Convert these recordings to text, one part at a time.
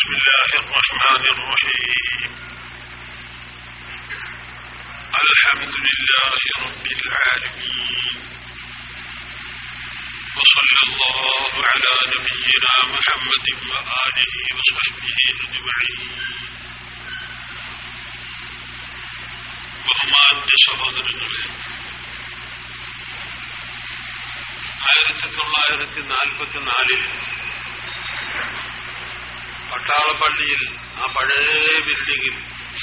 بسم الله الرحمن الرحيم الحمد لله رب العالمين وصلى الله على نبينا محمد وآله وصحبه أجمعين ബഹുമാന്റെ സഹോദരങ്ങളെ ആയിരത്തി തൊള്ളായിരത്തി നാൽപ്പത്തി നാലിൽ പട്ടാളപ്പള്ളിയിൽ ആ പഴയ ബിൽഡിങ്ങിൽ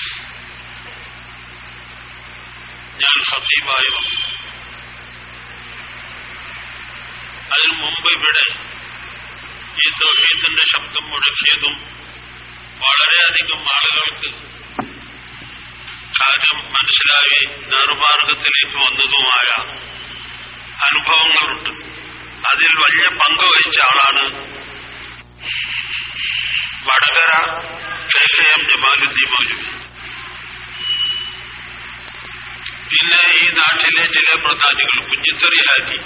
ഞാൻ ഹസീബായി വന്നു അതിനു മുമ്പ് ഇവിടെ ഈ തൊഹീത്തിന്റെ ശബ്ദം മുടക്കിയതും വളരെയധികം ആളുകൾക്ക് കാര്യം മനസ്സിലായി നേർമാർഗത്തിലേക്ക് വന്നതുമായ അനുഭവങ്ങളുണ്ട് അതിൽ വലിയ പങ്ക് വഹിച്ച ആളാണ് Vadakara K K M Jamaluddin Moulavi പിന്നെ ഈ നാട്ടിലെ ചില പ്രധാനികൾ കുഞ്ഞിത്തറി ഹാജി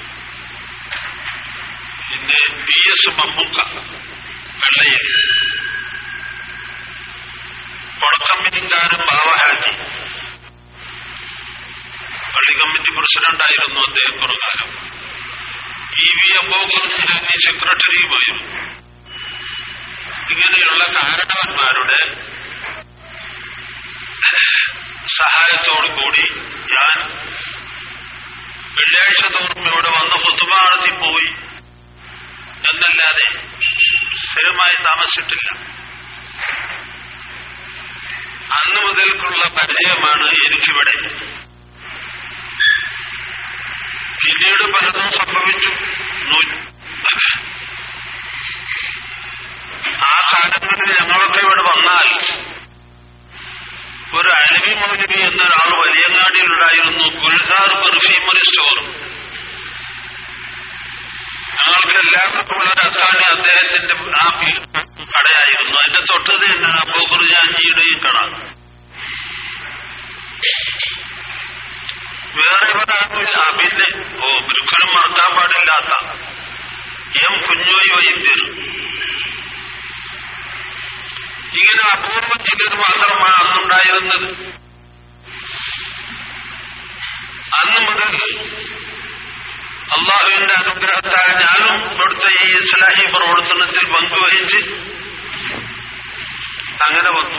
പിന്നെ പി എസ് മമ്മൂക്ക വെള്ളയിൽ കൊടക്കമ്മിനിക്കാരൻ ബാവ ഹാജി പള്ളി കമ്മിറ്റി പ്രസിഡന്റായിരുന്നു അദ്ദേഹം കുറകാലം ഇ വി അബോഗർജി സെക്രട്ടറിയുമായിരുന്നു ഇങ്ങനെയുള്ള കാരണവന്മാരുടെ സഹായത്തോടു കൂടി ഞാൻ വെള്ളിയാഴ്ച തോറും ഇവിടെ വന്ന് ഫുത്തുബ നടത്തി പോയി എന്നല്ലാതെ സ്ഥിരമായി താമസിച്ചിട്ടില്ല അന്ന് മുതൽക്കുള്ള പരിചയമാണ് എനിക്കിവിടെ പിന്നീട് പലതും സംഭവിച്ചു ആ കാലങ്ങളിൽ ഞങ്ങളൊക്കെ ഇവിടെ വന്നാൽ ഒരു അലവി മൗലവി എന്നൊരാൾ വലിയങ്ങാടിയിലുണ്ടായിരുന്നു ഗുൽസാർ പെർഫ്യൂമറി സ്റ്റോർ ഞങ്ങൾക്ക് എല്ലാവർക്കും ഉള്ള അക്കാലം അദ്ദേഹത്തിന്റെ ആ കടയായിരുന്നു അതിന്റെ തൊട്ടത് തന്നെ അബൂഖുർജാൻജിയുടെയും കട വേറെ ഒരാളില്ല പിന്നെ ഓ ഒരിക്കലും മറക്കാൻ പാടില്ലാത്ത എം കുഞ്ഞോയി വൈദ്യർ ഇങ്ങനെ അപൂർവ ചിലർ മാത്രമാണ് അന്നുണ്ടായിരുന്നത് അന്ന് മുതൽ അള്ളാഹുവിന്റെ അനുഗ്രഹത്താൽ ഞാനും ഇവിടുത്തെ ഈ ഇസ്ലാഹി പ്രവർത്തനത്തിൽ പങ്കുവഹിച്ച് അങ്ങനെ വന്നു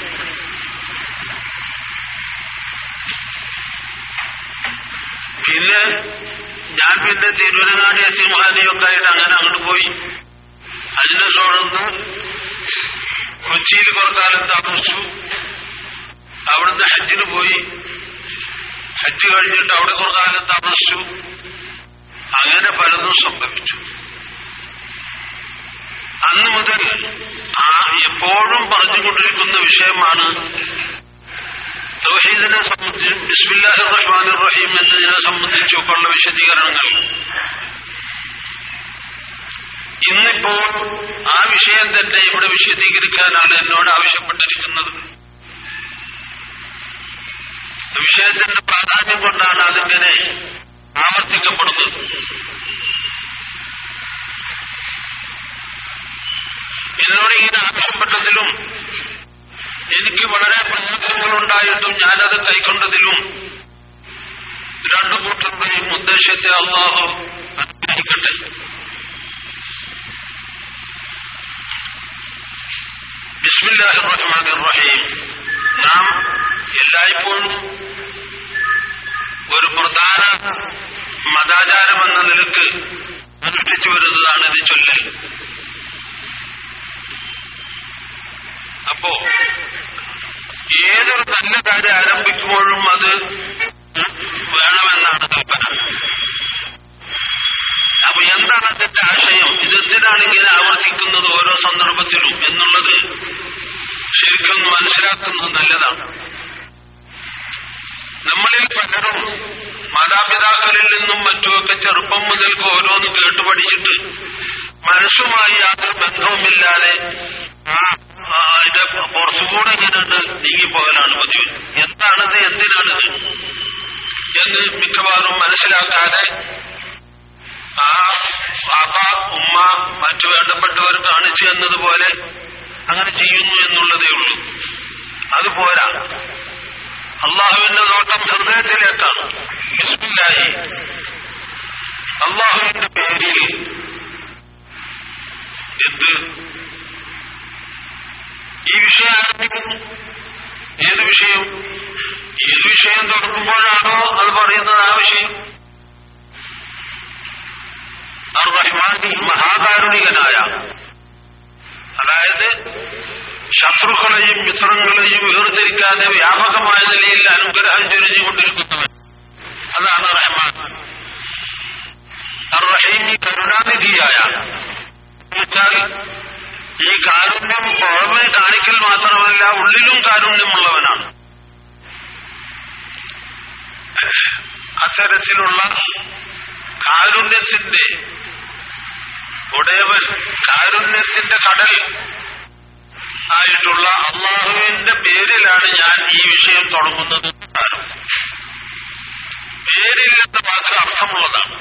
പിന്നെ ഞാൻ പിന്നെ തിരുവനങ്ങാടി എത്തി മഹാദേവൊക്കെ ആയിട്ട് അങ്ങനെ അങ്ങോട്ട് പോയി അതിനെ തുടർന്ന് കൊച്ചിയിൽ കുറക്കാലം താമസിച്ചു അവിടുന്ന് ഹജ്ജിന് പോയി ഹജ്ജ് കഴിഞ്ഞിട്ട് അവിടെ കുറക്കാലം താമസിച്ചു അങ്ങനെ പലതും സംഭവിച്ചു അന്ന് മുതൽ ആ എപ്പോഴും പറഞ്ഞുകൊണ്ടിരിക്കുന്ന വിഷയമാണ് തൗഹീദിനെ സംബന്ധിച്ചും ബിസ്മില്ലാഹി റഹ്മാൻ റഹീം എന്നതിനെ സംബന്ധിച്ചൊക്കെയുള്ള വിശദീകരണങ്ങൾ ഇന്നിപ്പോൾ ആ വിഷയം തന്നെ ഇവിടെ വിശദീകരിക്കാനാണ് എന്നോട് ആവശ്യപ്പെട്ടിരിക്കുന്നത് വിഷയത്തിന്റെ പ്രാധാന്യം കൊണ്ടാണ് അതിങ്ങനെ ആവർത്തിക്കപ്പെടുന്നത് എന്നോട് ഇങ്ങനെ ആവശ്യപ്പെട്ടതിലും എനിക്ക് വളരെ പ്രയാസങ്ങളുണ്ടായിട്ടും ഞാനത് കൈക്കൊണ്ടതിലും രണ്ടു കൂട്ടരുടെയും ഉദ്ദേശത്തെ അള്ളാഹു അനുഗ്രഹിക്കട്ടെ ബിസ്മില്ലാഹി റഹ്മാൻ റഹീം നാം എല്ലായ്പ്പോഴും ഒരു പ്രധാന മതാചാരം എന്ന നിലക്ക് അനുഷ്ഠിച്ചു വരുന്നതാണ് ഇത് ചൊല്ലൽ അപ്പോ ഏതൊരു നല്ല കാര്യം ആരംഭിക്കുമ്പോഴും അത് വേണമെന്നാണ് കൽപ്പന അപ്പൊ എന്താണ് അതിന്റെ ആശയം ഇതെന്തിനാണ് ഇങ്ങനെ ആവർത്തിക്കുന്നത് ഓരോ സന്ദർഭത്തിലും എന്നുള്ളത് ശരിക്കും മനസ്സിലാക്കുന്നത് നല്ലതാണ് നമ്മളിൽ പലരും മാതാപിതാക്കളിൽ നിന്നും മറ്റുമൊക്കെ ചെറുപ്പം മുതൽക്ക് ഓരോന്ന് കേട്ടു പഠിച്ചിട്ട് മനസ്സുമായി യാതൊരു ബന്ധവുമില്ലാതെ ആ അതിന്റെ പുറത്തുകൂടെ ഇങ്ങനെ നീങ്ങിപ്പോകലാണ് പതിവ് എന്താണിത് എന്തിനാണിത് എന്ന് മിക്കവാറും മനസ്സിലാക്കാതെ ആ പാപ്പ ഉമ്മ മറ്റു വേണ്ടപ്പെട്ടവർ കാണിച്ചു എന്നതുപോലെ അങ്ങനെ ചെയ്യുന്നു എന്നുള്ളതേ ഉള്ളൂ അത് പോരാ അള്ളാഹുവിന്റെ നോട്ടം ഹൃദയത്തിലേക്കാണ് ബിസ്മില്ലാഹി അള്ളാഹുവിന്റെ പേരിൽ എന്ത് ഈ വിഷയം ആരംഭിക്കുന്നു ഏത് വിഷയം ഏത് വിഷയം തുടങ്ങുമ്പോഴാണോ അത് പറയുന്നത് ആ വിഷയം അർറഹ്മാനി മഹാകാരുണികനായ അതായത് ശത്രുക്കളെയും മിത്രങ്ങളെയും വേർതിരിക്കാതെ വ്യാപകമായ നിലയിൽ അനുഗ്രഹം ചൊരിഞ്ഞുകൊണ്ടിരിക്കുന്നവൻ അതാണ് റഹ്മാൻ അർറഹീമി കരുണാനിധിയായ എന്നുവെച്ചാൽ ഈ കാരുണ്യം പുറമെ കാണിക്കൽ മാത്രമല്ല ഉള്ളിലും കാരുണ്യമുള്ളവനാണ് അത്തരത്തിലുള്ള കാരുണ്യത്തിന്റെ ഉടയവൻ കാരുണ്യത്തിന്റെ കടൽ ആയിട്ടുള്ള അള്ളാഹുവിന്റെ പേരിലാണ് ഞാൻ ഈ വിഷയം തുടങ്ങുന്നത് പേരിൽ എന്ന വാക്ക് അർത്ഥമുള്ളതാണ്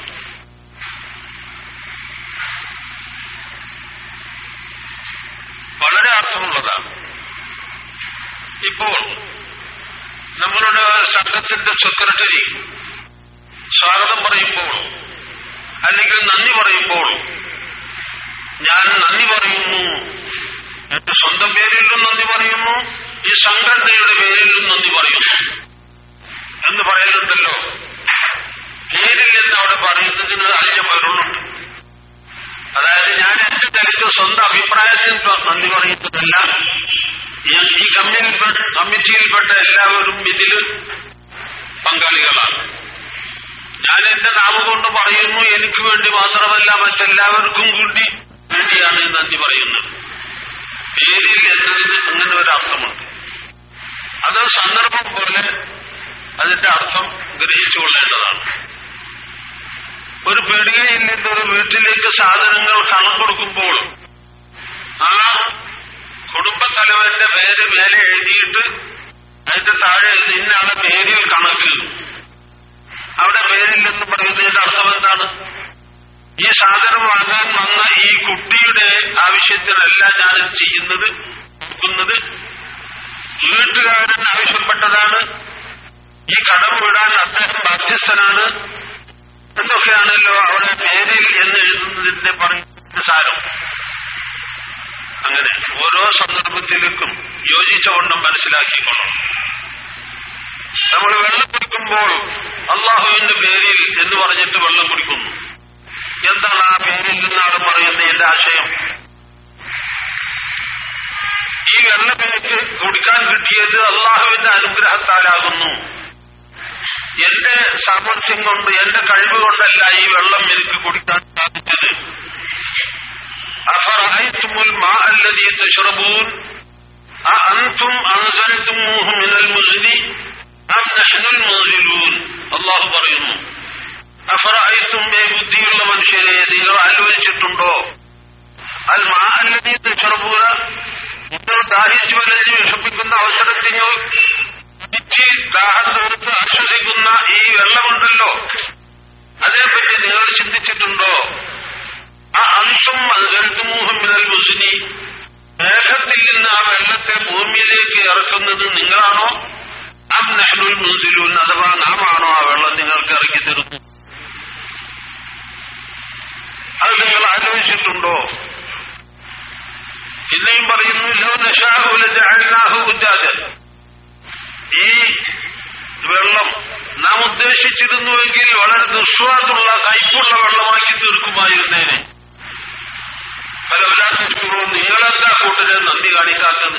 വളരെ അർത്ഥമുള്ളതാണ് ഇപ്പോൾ നമ്മളുടെ സംഘത്തിന്റെ സെക്രട്ടറി സ്വാഗതം പറയുമ്പോൾ അല്ലെങ്കിൽ നന്ദി പറയുമ്പോൾ ഞാൻ നന്ദി പറയുന്നു എന്റെ സ്വന്തം പേരിലും നന്ദി പറയുന്നു ഈ സംഘടനയുടെ പേരിലും നന്ദി പറയുന്നു എന്ന് പറയുന്നുണ്ടല്ലോ പേരിൽ എന്ന് അവിടെ പറയുന്നതിന് അതിന്റെ പേരുള്ളുണ്ട് അതായത് ഞാൻ എന്റെ തലയ്ക്ക് സ്വന്തം അഭിപ്രായത്തിൽ നന്ദി പറയുന്നതല്ല ഈ കമ്മിറ്റിയിൽപ്പെട്ട കമ്മിറ്റിയിൽപ്പെട്ട എല്ലാവരും ഇതിൽ പങ്കാളികളാണ് ഞാൻ എന്റെ നാമം കൊണ്ട് പറയുന്നു എനിക്ക് വേണ്ടി മാത്രമല്ല മറ്റെല്ലാവർക്കും കൂടി വേണ്ടിയാണ് ഈ നന്ദി പറയുന്നത് പേരിൽ എന്നതിന് അങ്ങനെ ഒരു അർത്ഥമുണ്ട് അത് സന്ദർഭം പോലെ അതിന്റെ അർത്ഥം ഗ്രഹിച്ചുകൊള്ളേണ്ടതാണ് ഒരു പീടികയിൽ നിന്നൊരു വീട്ടിലേക്ക് സാധനങ്ങൾ കണം കൊടുക്കുമ്പോൾ ആ കുടുംബത്തലവന്റെ പേര് മേലെ എഴുതിയിട്ട് അതിന്റെ താഴെ ഇന്നാളെ പേരിൽ കണക്ക് അവിടെ പേരിൽ എന്ന് പറയുന്നതിന്റെ അർത്ഥം എന്താണ് ഈ സാധനം വാങ്ങാൻ വന്ന ഈ കുട്ടിയുടെ ആവശ്യത്തിനല്ല ഞാൻ ചെയ്യുന്നത് കൊടുക്കുന്നത് വീട്ടുകാരൻ ആവശ്യപ്പെട്ടതാണ് ഈ കടം വിടാൻ അദ്ദേഹം ബാധ്യസ്ഥനാണ് എന്നൊക്കെയാണല്ലോ അവിടെ പേരിൽ എന്ന് എഴുതുന്നതിന്റെ പറയുന്ന സാരം അങ്ങനെ ഓരോ സന്ദർഭത്തിലേക്കും യോജിച്ചവണ്ണം മനസ്സിലാക്കിക്കൊള്ളണം നമ്മൾ വെള്ളം കുടിക്കുമ്പോൾ അള്ളാഹുവിന്റെ പേരിൽ എന്ന് പറഞ്ഞിട്ട് വെള്ളം കുടിക്കുന്നു എന്താണ് ആ പേരിൽ നിന്നാണ് പറയുന്നത് എന്റെ ആശയം ഈ വെള്ളം എനിക്ക് കുടിക്കാൻ കിട്ടിയത് അള്ളാഹുവിന്റെ അനുഗ്രഹത്താലാകുന്നു എന്റെ സാമർഥ്യം കൊണ്ട് എന്റെ കഴിവ് കൊണ്ടല്ല ഈ വെള്ളം എനിക്ക് കുടിക്കാൻ സാധിച്ചത് അഫറഅയ്തുമുൽ മാ അല്ലദീ തശ്റബൂൻ അഅൻതും അൻസൽതുമൂഹു മിനൽ മുസ്നി അം നഹ്നുൽ മുൻസിലൂൻ അല്ലാഹു പറയുന്നു അഫറഅയ്തും ബേ ബുദ്ധിയുള്ള മനുഷ്യരെ നിങ്ങൾ ആലോചിച്ചിട്ടുണ്ടോ അൽ മാ അല്ലദീ തശ്റബൂന നിങ്ങൾ ദാഹിച്ചു വലഞ്ഞ് വിഷമിക്കുന്ന അവസരത്തിൽ നിങ്ങൾ കുടിച്ച് ദാഹം തീർത്ത് ആശ്വസിക്കുന്ന ഈ വെള്ളമുണ്ടല്ലോ അതേപ്പറ്റി നിങ്ങൾ ചിന്തിച്ചിട്ടുണ്ടോ ആ അംശം അൻസൽത്തുമൂഹു മിനൽ മുസ്നി മേഘത്തിൽ നിന്ന് ആ വെള്ളത്തെ ഭൂമിയിലേക്ക് ഇറക്കുന്നത് നിങ്ങളാണോ അം നെഹ്റുൽ മുൻസിലൂൻ അഥവാ നാമാണോ ആ വെള്ളം നിങ്ങൾക്ക് ഇറക്കി തരുന്നത് അത് നിങ്ങൾ ആലോചിച്ചിട്ടുണ്ടോ പിന്നെയും പറയുന്നു ലോ നഷാഹുലാഹു ഉജാജൻ ഈ വെള്ളം നാം ഉദ്ദേശിച്ചിരുന്നുവെങ്കിൽ വളരെ ദുസ്വാദുള്ള കയ്പുള്ള വെള്ളമാക്കി തീർക്കുമായിരുന്നേനെ പല ഉല്ലാസിക്കുമ്പോൾ നിങ്ങളെന്താ കൂട്ടരെ നന്ദി കാണിക്കാത്തത്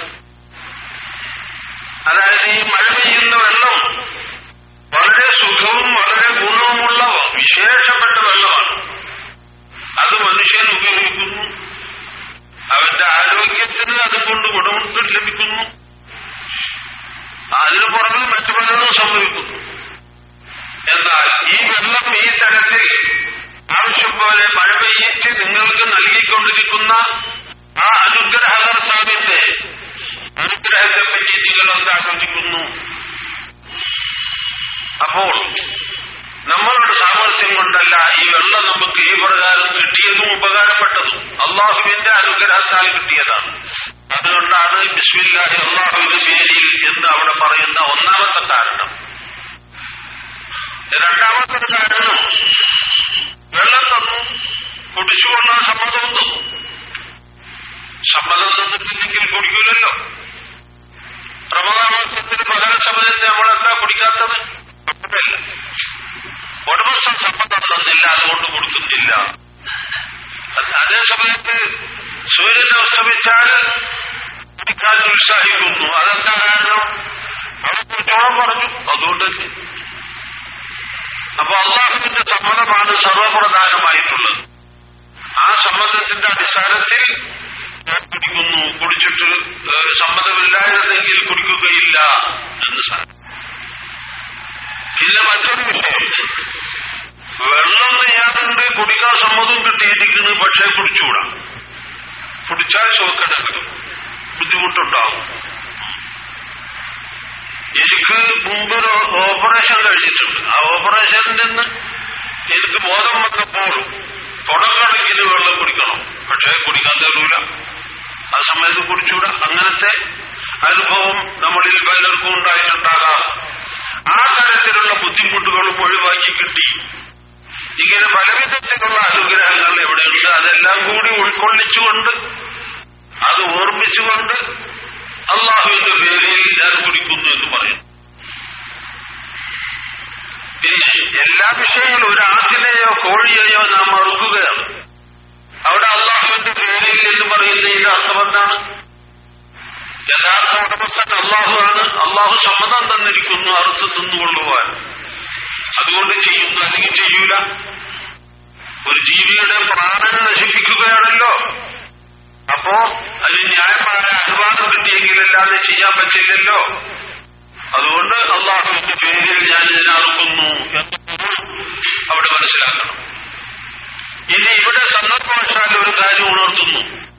അതായത് ഈ മഴ പെയ്യുന്ന വെള്ളം വളരെ സുഖവും വളരെ ഗുണവുമുള്ള വിശേഷപ്പെട്ട വെള്ളമാണ് അത് മനുഷ്യൻ ഉപയോഗിക്കുന്നു അവന്റെ ആരോഗ്യത്തിന് അതുകൊണ്ട് ഗുണമുണ്ട് ലഭിക്കുന്നു അതിനു പുറമെ മറ്റു പലതും സംഭവിക്കുന്നു എന്നാൽ ഈ വെള്ളം ഈ തരത്തിൽ ആവശ്യം പോലെ മഴ പെയ്യിച്ച് നിങ്ങൾക്ക് നൽകിക്കൊണ്ടിരിക്കുന്ന ആ അനുഗ്രഹകർത്താവിന്റെ അനുഗ്രഹത്തെ പറ്റി നിങ്ങൾ എന്താ ചിന്തിക്കുന്നു അപ്പോൾ നമ്മളുടെ സാമർഥ്യം കൊണ്ടല്ല ഈ വെള്ളം നമുക്ക് ഈ പ്രകാരം കിട്ടിയതും ഉപകാരപ്പെട്ടതും അള്ളാഹുവിന്റെ അനുഗ്രഹത്താൽ കിട്ടിയതാണ് അതുകൊണ്ട് ബിസ്മില്ലാഹി അള്ളാഹുവിന്റെ പേരിൽ എന്ന് അവിടെ പറയുന്ന ഒന്നാമത്തെ കാരണം രണ്ടാമത്തെ കാരണം വെള്ളം തന്നു കുടിച്ചുകൊള്ളാൻ സമ്മതം തന്നു സമ്മതം തന്നിട്ടില്ലെങ്കിൽ കുടിക്കൂലല്ലോ പ്രമദാമാസത്തിന് പകര സമയത്ത് നമ്മളെന്താ കുടിക്കാത്തത് കുഴപ്പമില്ല ഉടമസ്ഥൻ സമ്മതം തന്നില്ല അതുകൊണ്ട് കൊടുക്കുന്നില്ല അതേ സമയത്ത് സൂര്യൻ അസ്തമിച്ചാൽ കുടിക്കാൻ ഉത്സാഹിക്കുന്നു അതെന്താ കാരണം അവിടെ കുറിച്ചോളം പറഞ്ഞു അതുകൊണ്ട് അപ്പൊ അള്ളാഹുവിന്റെ സമ്മതമാണ് സർവപ്രധാനമായിട്ടുള്ളത് ആ സമ്മതത്തിന്റെ അടിസ്ഥാനത്തിൽ ഞാൻ കുടിക്കുന്നു കുടിച്ചിട്ട് ഏഹ്, സമ്മതമില്ലായിരുന്നെങ്കിൽ കുടിക്കുകയില്ല എന്ന് സാർ പിന്നെ മറ്റൊരു വിഷയം വെള്ളം നെയ്യാറുണ്ട് കുടിക്കാൻ സമ്മതം കിട്ടിയിരിക്കുന്നു പക്ഷേ കുടിച്ചുകൂടാ കുടിച്ചാൽ ശോക്കെടുക്കും ബുദ്ധിമുട്ടുണ്ടാവും എനിക്ക് മുമ്പ് ഒരു ഓപ്പറേഷൻ കഴിഞ്ഞിട്ടുണ്ട് ആ ഓപ്പറേഷനിൽ നിന്ന് എനിക്ക് ബോധം വന്നപ്പോൾ കുടക്കണക്കിന് വെള്ളം കുടിക്കണം പക്ഷേ കുടിക്കാൻ തരൂല ആ സമയത്ത് കുടിച്ചൂടാ അങ്ങനത്തെ അനുഭവം നമ്മളിൽ പലർക്കും ഉണ്ടായിട്ടുണ്ടാകാം ആ തരത്തിലുള്ള ബുദ്ധിമുട്ടുകളും ഒഴിവാക്കി കിട്ടി ഇങ്ങനെ പലവിധത്തിലുള്ള അനുഗ്രഹങ്ങൾ എവിടെയുണ്ട് അതെല്ലാം കൂടി ഉൾക്കൊള്ളിച്ചുകൊണ്ട് അത് ഓർമ്മിച്ചുകൊണ്ട് അള്ളാഹുവിന്റെ പേരിൽ ഞാൻ കുടിക്കുന്നു എന്ന് പറയും പിന്നെ എല്ലാ വിഷയങ്ങളും ഒരു ആട്ടിനെയോ കോഴിയെയോ നാം മറുക്കുകയാണ് അവിടെ അള്ളാഹുവിന്റെ പേരിൽ എന്ന് പറയുന്നതിന്റെ അർത്ഥം എന്താണ് യഥാർത്ഥ ഉടമസ്ഥൻ അള്ളാഹുവാണ് അള്ളാഹു സമ്മതം തന്നിരിക്കുന്നു അറുത്ത് തിന്നുകൊള്ളുവാൻ അതുകൊണ്ട് ചെയ്യുന്നു അല്ലെങ്കിൽ ചെയ്യൂല ഒരു ജീവിയുടെ പ്രാണനെ നശിപ്പിക്കുകയാണല്ലോ അപ്പോ അതിന് ന്യായമായ അനുവാദം കിട്ടിയെങ്കിലല്ലാതെ ചെയ്യാൻ പറ്റില്ലല്ലോ അതുകൊണ്ട് അള്ളാഹുവിന്റെ പേരിൽ ഞാൻ ഇതിനറുക്കുന്നു എന്ന് അവിടെ മനസ്സിലാക്കണം ഇനി ഇവിടെ സന്ദർഭവശാൽ ഒരു കാര്യം ഉണർത്തുന്നു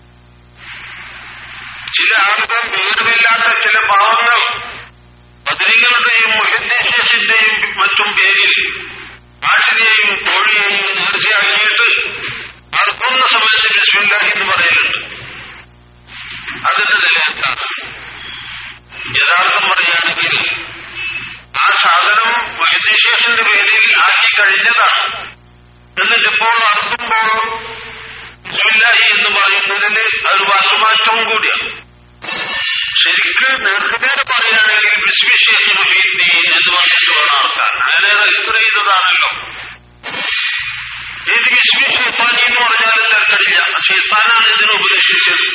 ചില ആളുകൾ പേരുമില്ലാത്ത ചില പാവങ്ങൾ ബദരികളുടെയും മുഹദ്ദേശത്തിന്റെയും മറ്റും പേരിൽ ആട്ടിനെയും കോഴിയെയും നേർച്ചയാക്കിയിട്ട് അറുക്കുന്ന സമയത്ത് ബിസ്മില്ല എന്ന് പറയലുണ്ട് അതിന്റെ നില എന്താണ് യഥാർത്ഥം പറയുകയാണെങ്കിൽ ആ സാധനം വൈദ്യശേഷന്റെ പേരിൽ ആക്കി കഴിഞ്ഞതാണ് എന്നിട്ടിപ്പോൾ അറുക്കുമ്പോൾ ബിസ്മില്ലാഹി എന്ന് പറയുന്നതിന് അത് വാക്കുമാറ്റവും കൂടിയാണ് ശരിക്ക് നേർക്കുനേരെ പറയുകയാണെങ്കിൽ ബിസ്മിഷേഖിൻ എന്ന് പറഞ്ഞിട്ട് വേണം ആൾക്കാർ അങ്ങനെ രജിസ്റ്റർ ചെയ്തതാണല്ലോ ഇത് ബിസ്മി ഷെയ്ത്താനി എന്ന് പറഞ്ഞാലും തിരക്കടില്ല ഷെയ്ത്താനാണ് ഇതിനെ ഉപദേശിച്ചത്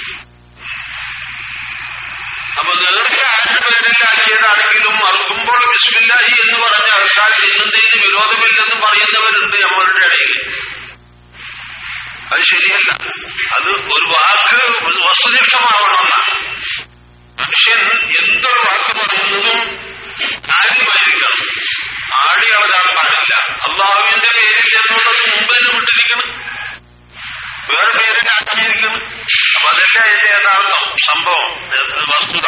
അപ്പൊ നേർച്ച ആരുടെ പേരിലാക്കിയതാണെങ്കിലും അറുക്കുമ്പോൾ ബിസ്മില്ലാഹി എന്ന് പറഞ്ഞ ആൾക്കാർ ചെയ്യുന്നതിന് വിരോധമില്ലെന്ന് പറയുന്നവരുണ്ട് നമ്മളുടെ ഇടയിൽ അത് ശരിയല്ല അത് ഒരു വാക്ക് വസ്തുനിഷ്ഠമാവണമെന്നാണ് മനുഷ്യൻ എന്തൊരു വാക്ക് പറയുന്നതും കാര്യമായിരിക്കണം ആടി അവരാൾ പാടില്ല അള്ളാഹുവിന്റെ പേരിൽ എന്നുള്ളത് മുമ്പ് തന്നെ വിട്ടിരിക്കണം വേറെ പേരിൽ ആക്കിയിരിക്കണം അപ്പൊ അതല്ല അതിന്റെ യഥാർത്ഥം സംഭവം ഇത് വസ്തുത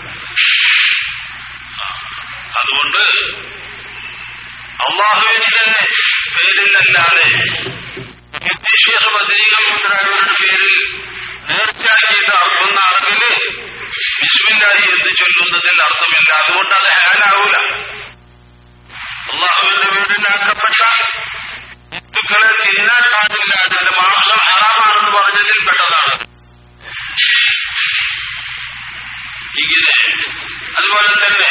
അതുകൊണ്ട് അള്ളാഹുവിന്റെ പേരിലല്ലാതെ വിദ്വേഷ ബദരികൾ മുതലായവരുടെ പേരിൽ നേർച്ചയാക്കിയിട്ട് അർക്കുന്ന ആളുകള് വിശ്വല്ലാഹി എന്ന് ചൊല്ലുന്നതിൽ അർത്ഥമില്ല അതുകൊണ്ട് അത് ഹാലാവൂല അള്ളാഹുവിന്റെ പേരിലാക്കപ്പെട്ട ഹിന്ദുക്കളെ തിന്നാൻ പാടില്ല അതിന്റെ മാംസം ഹറാമാണെന്ന് പറഞ്ഞതിൽ പെട്ടതാണ് ഇങ്ങനെ അതുപോലെ തന്നെ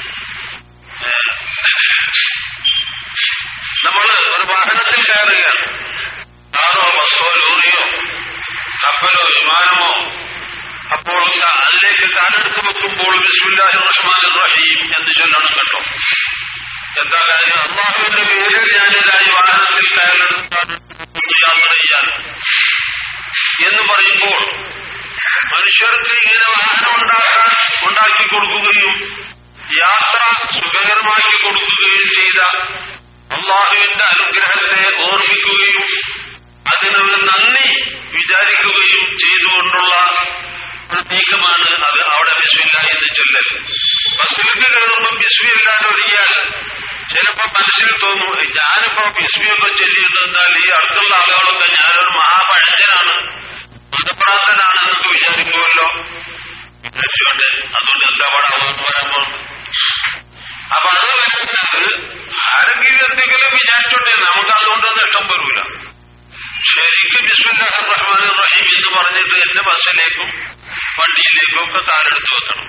നമ്മൾ ഒരു വാഹനത്തിൽ കയറുകയാണ് കാറോ ബസ്സോ ലോറിയോ കപ്പലോ വിമാനമോ അപ്പോൾ അതിലേക്ക് കാലെടുത്ത് വെക്കുമ്പോൾ ബിസ്മില്ലാഹി റഹ്മാൻ റഹീം എന്ന് ചൊല്ലണം കേട്ടോ എന്താ കാര്യം അള്ളാഹുവിന്റെ പേരിൽ ഞാനിതായി വാഹനത്തിൽ കയറെടുത്താണ് യാത്ര ചെയ്യാൻ എന്ന് പറയുമ്പോൾ മനുഷ്യർക്ക് ഇങ്ങനെ വാഹനം ഉണ്ടാക്കാൻ ഉണ്ടാക്കി കൊടുക്കുകയും യാത്ര സുഖകരമാക്കി കൊടുക്കുകയും ചെയ്ത അള്ളാഹുവിന്റെ അനുഗ്രഹത്തെ ഓർമ്മിക്കുകയും അതിനൊരു നന്ദി വിചാരിക്കുകയും ചെയ്തുകൊണ്ടുള്ള പ്രതീകമാണ് അത് അവിടെ ബിസ്മില്ല എന്ന് ചൊല്ലൽ ബസ്സിലേക്ക് കയറുമ്പോൾ ബിസ്മില്ലാതെ ഒഴിയാൽ ചിലപ്പോ മനസ്സിൽ തോന്നും ഞാനിപ്പോ ബിസ്മിയൊക്കെ ചൊല്ലിയിരുന്നാൽ ഈ അടുത്തുള്ള ആളുകളൊക്കെ ഞാനൊരു മഹാപഴഞ്ചനാണ് മതപ്രാന്തനാണ് എന്നൊക്കെ വിചാരിക്കുമല്ലോ രക്ഷോട്ടെ അതുകൊണ്ട് എന്താ പാടാവുമെന്ന് പറയാൻ പോകുന്നു അപ്പൊ അത് വരുന്നത് ആരെങ്കിലും എന്തെങ്കിലും വിചാരിച്ചോട്ടെ നമുക്ക് അതുകൊണ്ട് നഷ്ടം വരൂല ശരിക്കും ബിസ്മില്ലാഹ് റഹ്മാൻ റഹീം എന്ന് പറഞ്ഞിട്ട് എന്റെ ബസ്സിലേക്കും വണ്ടിയിലേക്കും ഒക്കെ കാലെടുത്ത് വെക്കണം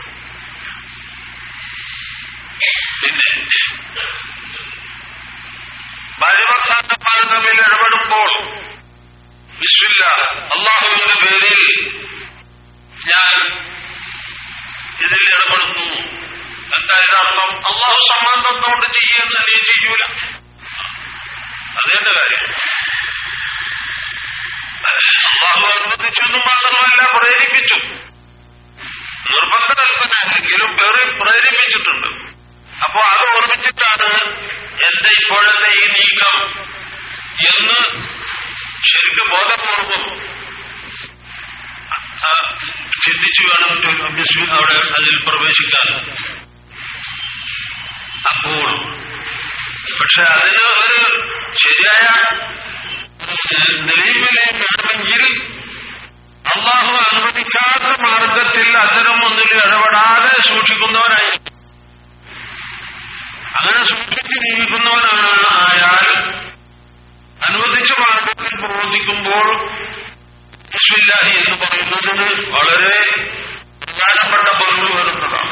പിന്നെ ഭാര്യഭർത്താക്കന്മാർ തമ്മിൽ ഇടപെടുമ്പോൾ ബിസ്മില്ല അള്ളാഹുവിന്റെ പേരിൽ ഞാൻ ഇതിൽ ഇടപെടുന്നു എന്താ ഇതിനർത്ഥം അള്ളാഹു സമ്മാനം തന്നുകൊണ്ട് ചെയ്യുമെന്ന് നീ ചെയ്യൂല അതേന്റെ കാര്യം അള്ളാഹു അനുവദിച്ചെന്നും മാത്രമല്ല പ്രേരിപ്പിച്ചു നിർബന്ധ കൽപ്പനയെങ്കിലും വേറെ പ്രേരിപ്പിച്ചിട്ടുണ്ട് അപ്പോ അത് ഓർമ്മിച്ചിട്ടാണ് എന്റെ ഇപ്പോഴത്തെ ഈ നീക്കം എന്ന് ശരിക്കും ബോധപൂർവം ആ, ചിന്തിച്ചു വേണം ബിസ്മി അവിടെ അതിൽ പ്രവേശിക്കാൻ അപ്പോൾ പക്ഷെ അതിന് ഒരു ശരിയായ നിലയിലേക്ക് വേണമെങ്കിൽ അള്ളാഹു അനുവദിക്കാത്ത മാർഗത്തിൽ അത്തരം ഒന്നിൽ ഇടപെടാതെ സൂക്ഷിക്കുന്നവനായി അങ്ങനെ സൂക്ഷിച്ച് ജീവിക്കുന്നവനാണ് ആയാൽ അനുവദിച്ച മാർഗത്തിൽ പ്രവർത്തിക്കുമ്പോൾ ബിസ്മില്ലാഹി എന്ന് പറയുന്നതിന് വളരെ പ്രധാനപ്പെട്ട പങ്ക് വരുന്നതാണ്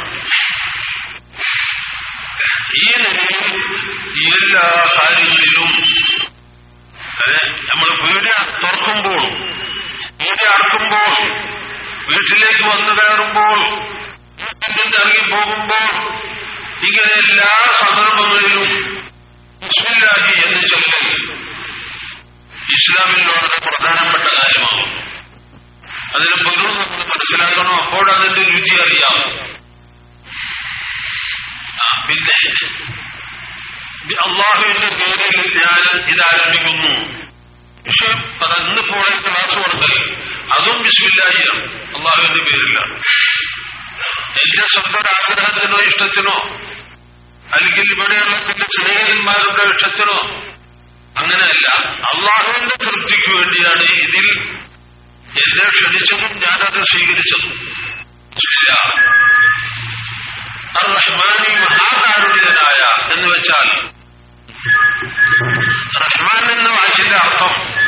ഈ നിലയിൽ എല്ലാ കാര്യങ്ങളിലും അതെ നമ്മൾ വീട് തുറക്കുമ്പോൾ വീട് അടക്കുമ്പോൾ വീട്ടിലേക്ക് വന്നു കയറുമ്പോൾ വീട്ടിൽ നിന്ന് ഇറങ്ങി പോകുമ്പോൾ ഇങ്ങനെ എല്ലാ സന്ദർഭങ്ങളിലും ബിസ്മില്ലാഹി എന്ന് ചൊല്ലൽ ഇസ്ലാമിൽ വളരെ പ്രധാനപ്പെട്ട കാര്യമാകും അതിന് പൊതു നമ്മൾ മനസ്സിലാക്കണം അപ്പോൾ അതിന്റെ രുചി അറിയാം ആ, പിന്നെ അള്ളാഹുവിന്റെ പേരിൽ ഞാൻ ഇത് ആരംഭിക്കുന്നു പക്ഷെ അത് ഇന്നിപ്പോൾ ക്ലാസ് കൊടുക്കൽ അതും ബിസ്മില്ലാഹിയാണ് അള്ളാഹുവിന്റെ പേരിലാണ് എന്റെ സ്വന്തം ആഗ്രഹത്തിനോ ഇഷ്ടത്തിനോ അല്ലെങ്കിൽ ഇവിടെയുള്ള എന്റെ സ്നേഹിതന്മാരുടെ ഇഷ്ടത്തിനോ അങ്ങനെയല്ല അള്ളാഹുവിന്റെ തൃപ്തിക്ക് വേണ്ടിയാണ് ഇതിൽ എന്നെ ക്ഷണിച്ചതും ഞാനത് സ്വീകരിച്ചതും ഇല്ല. അർ-റഹ്മാനി മഹാകാരുണ്യനായ എന്ന് വെച്ചാൽ റഹ്മാൻ എന്ന വാക്കിന്റെ അർത്ഥം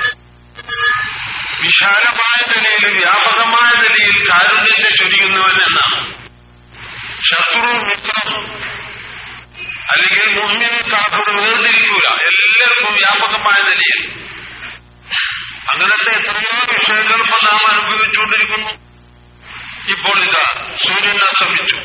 വിശാലമായ നിലയിൽ വ്യാപകമായ നിലയിൽ കാരുണ്യത്തെ ചൊരിയുന്നവൻ എന്നാണ് ശത്രു മിത്രം അല്ലെങ്കിൽ മുന്നിൽ കാപ്പോട് വേർതിരിക്കൂല എല്ലാവർക്കും വ്യാപകമായ നിലയിൽ അങ്ങനത്തെ എത്രയോ വിഷയങ്ങൾ ഇപ്പൊ നാം അനുഭവിച്ചുകൊണ്ടിരിക്കുന്നു ഇപ്പോൾ ഇതാ സൂര്യൻ അസ്തമിച്ചു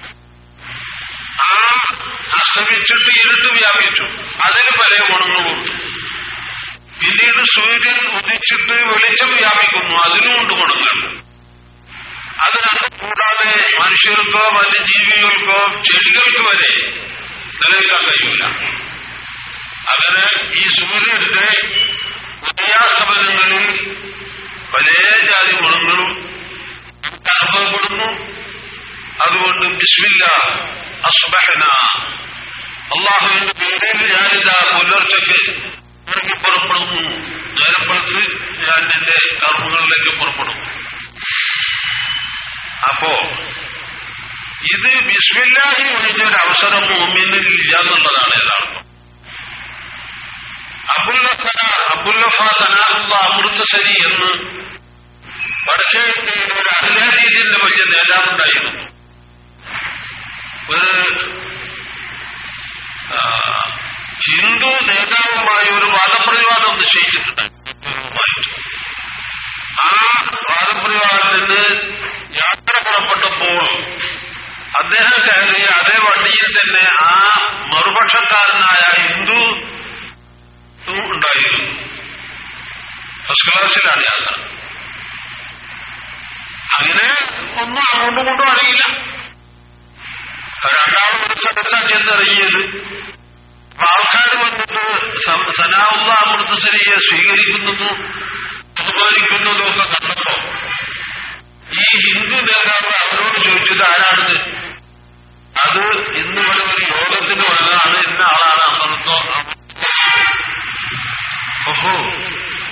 ആ അസ്തമിച്ചിട്ട് ഇരുട്ട് വ്യാപിച്ചു അതിന് പല ഗുണങ്ങളുമുണ്ട് പിന്നീട് സൂര്യൻ ഉദിച്ചിട്ട് വെളിച്ചം വ്യാപിക്കുന്നു അതിനുമുണ്ട് ഗുണങ്ങൾ അത് രണ്ടും കൂടാതെ മനുഷ്യർക്കോ മറ്റ് ജീവികൾക്കോ ചെടികൾക്ക് വരെ നിലനിൽക്കാൻ കഴിയില്ല അങ്ങനെ ഈ സൂര്യന്റെ ഉദയാസ്തമനങ്ങളിൽ പല ജാതി ഗുണങ്ങളും അനുഭവപ്പെടുന്നു അതുകൊണ്ട് ബിസ്മില്ല അസ്ബഹന അള്ളാഹുവിന്റെ പേരിൽ ഞാനിതാ പുലർച്ചയ്ക്ക് ഇറങ്ങി പുറപ്പെടുന്നു നേരപ്പുറത്ത് ഞാൻ എന്റെ കർമ്മങ്ങളിലേക്ക് പുറപ്പെടും അപ്പോ ഇത് ബിസ്മില്ലാഹി ഒഴിഞ്ഞൊരു അവസരം മുമ്പിനിൽ ഇല്ല എന്നുള്ളതാണ് യഥാർത്ഥം അബുല്ലഫന അബുല്ലഫ സനാഹുള്ള അമൃതസരി എന്ന് വടക്കേത്തെ ഒരു അഹ്ലാദീസിന്റെ വലിയ നേതാവുണ്ടായിരുന്നു ഒരു ആ, ഹിന്ദു നേതാവുമായി ഒരു വാദപ്രതിവാദം നിശ്ചയിച്ചിട്ടുണ്ടായിരുന്നു ആ വാദപ്രതിവാദത്തിന് യാത്ര പുറപ്പെട്ടപ്പോൾ അദ്ദേഹം കയറിയ അതേ വണ്ടിയിൽ തന്നെ ആ മറുപക്ഷക്കാരനായ ഹിന്ദു ഉണ്ടായിരുന്നു ഫസ്റ്റ് ക്ലാസ്സിലാണ് യാത്ര അങ്ങനെ ഒന്നും അങ്ങോട്ടും കൊണ്ടും അറിയില്ല രണ്ടാമത് ഒരു സ്ഥലത്താണ് ചെന്നിറങ്ങിയത് അപ്പൊ ആൾക്കാർ വന്നിട്ട് സം- സനാവുള്ള അമൃതസരിയെ സ്വീകരിക്കുന്നതും ബഹുമാനിക്കുന്നതും ഒക്കെ കണ്ടപ്പോ ഈ ഹിന്ദു നേതാവ് അവരോട് ചോദിച്ചത് ആരാണിത് അത് ഇന്ന് ഇവിടെ ഒരു യോഗത്തിന് വന്നതാണ് ഇന്ന ആളാണ് അമൃതോ ഓഹോ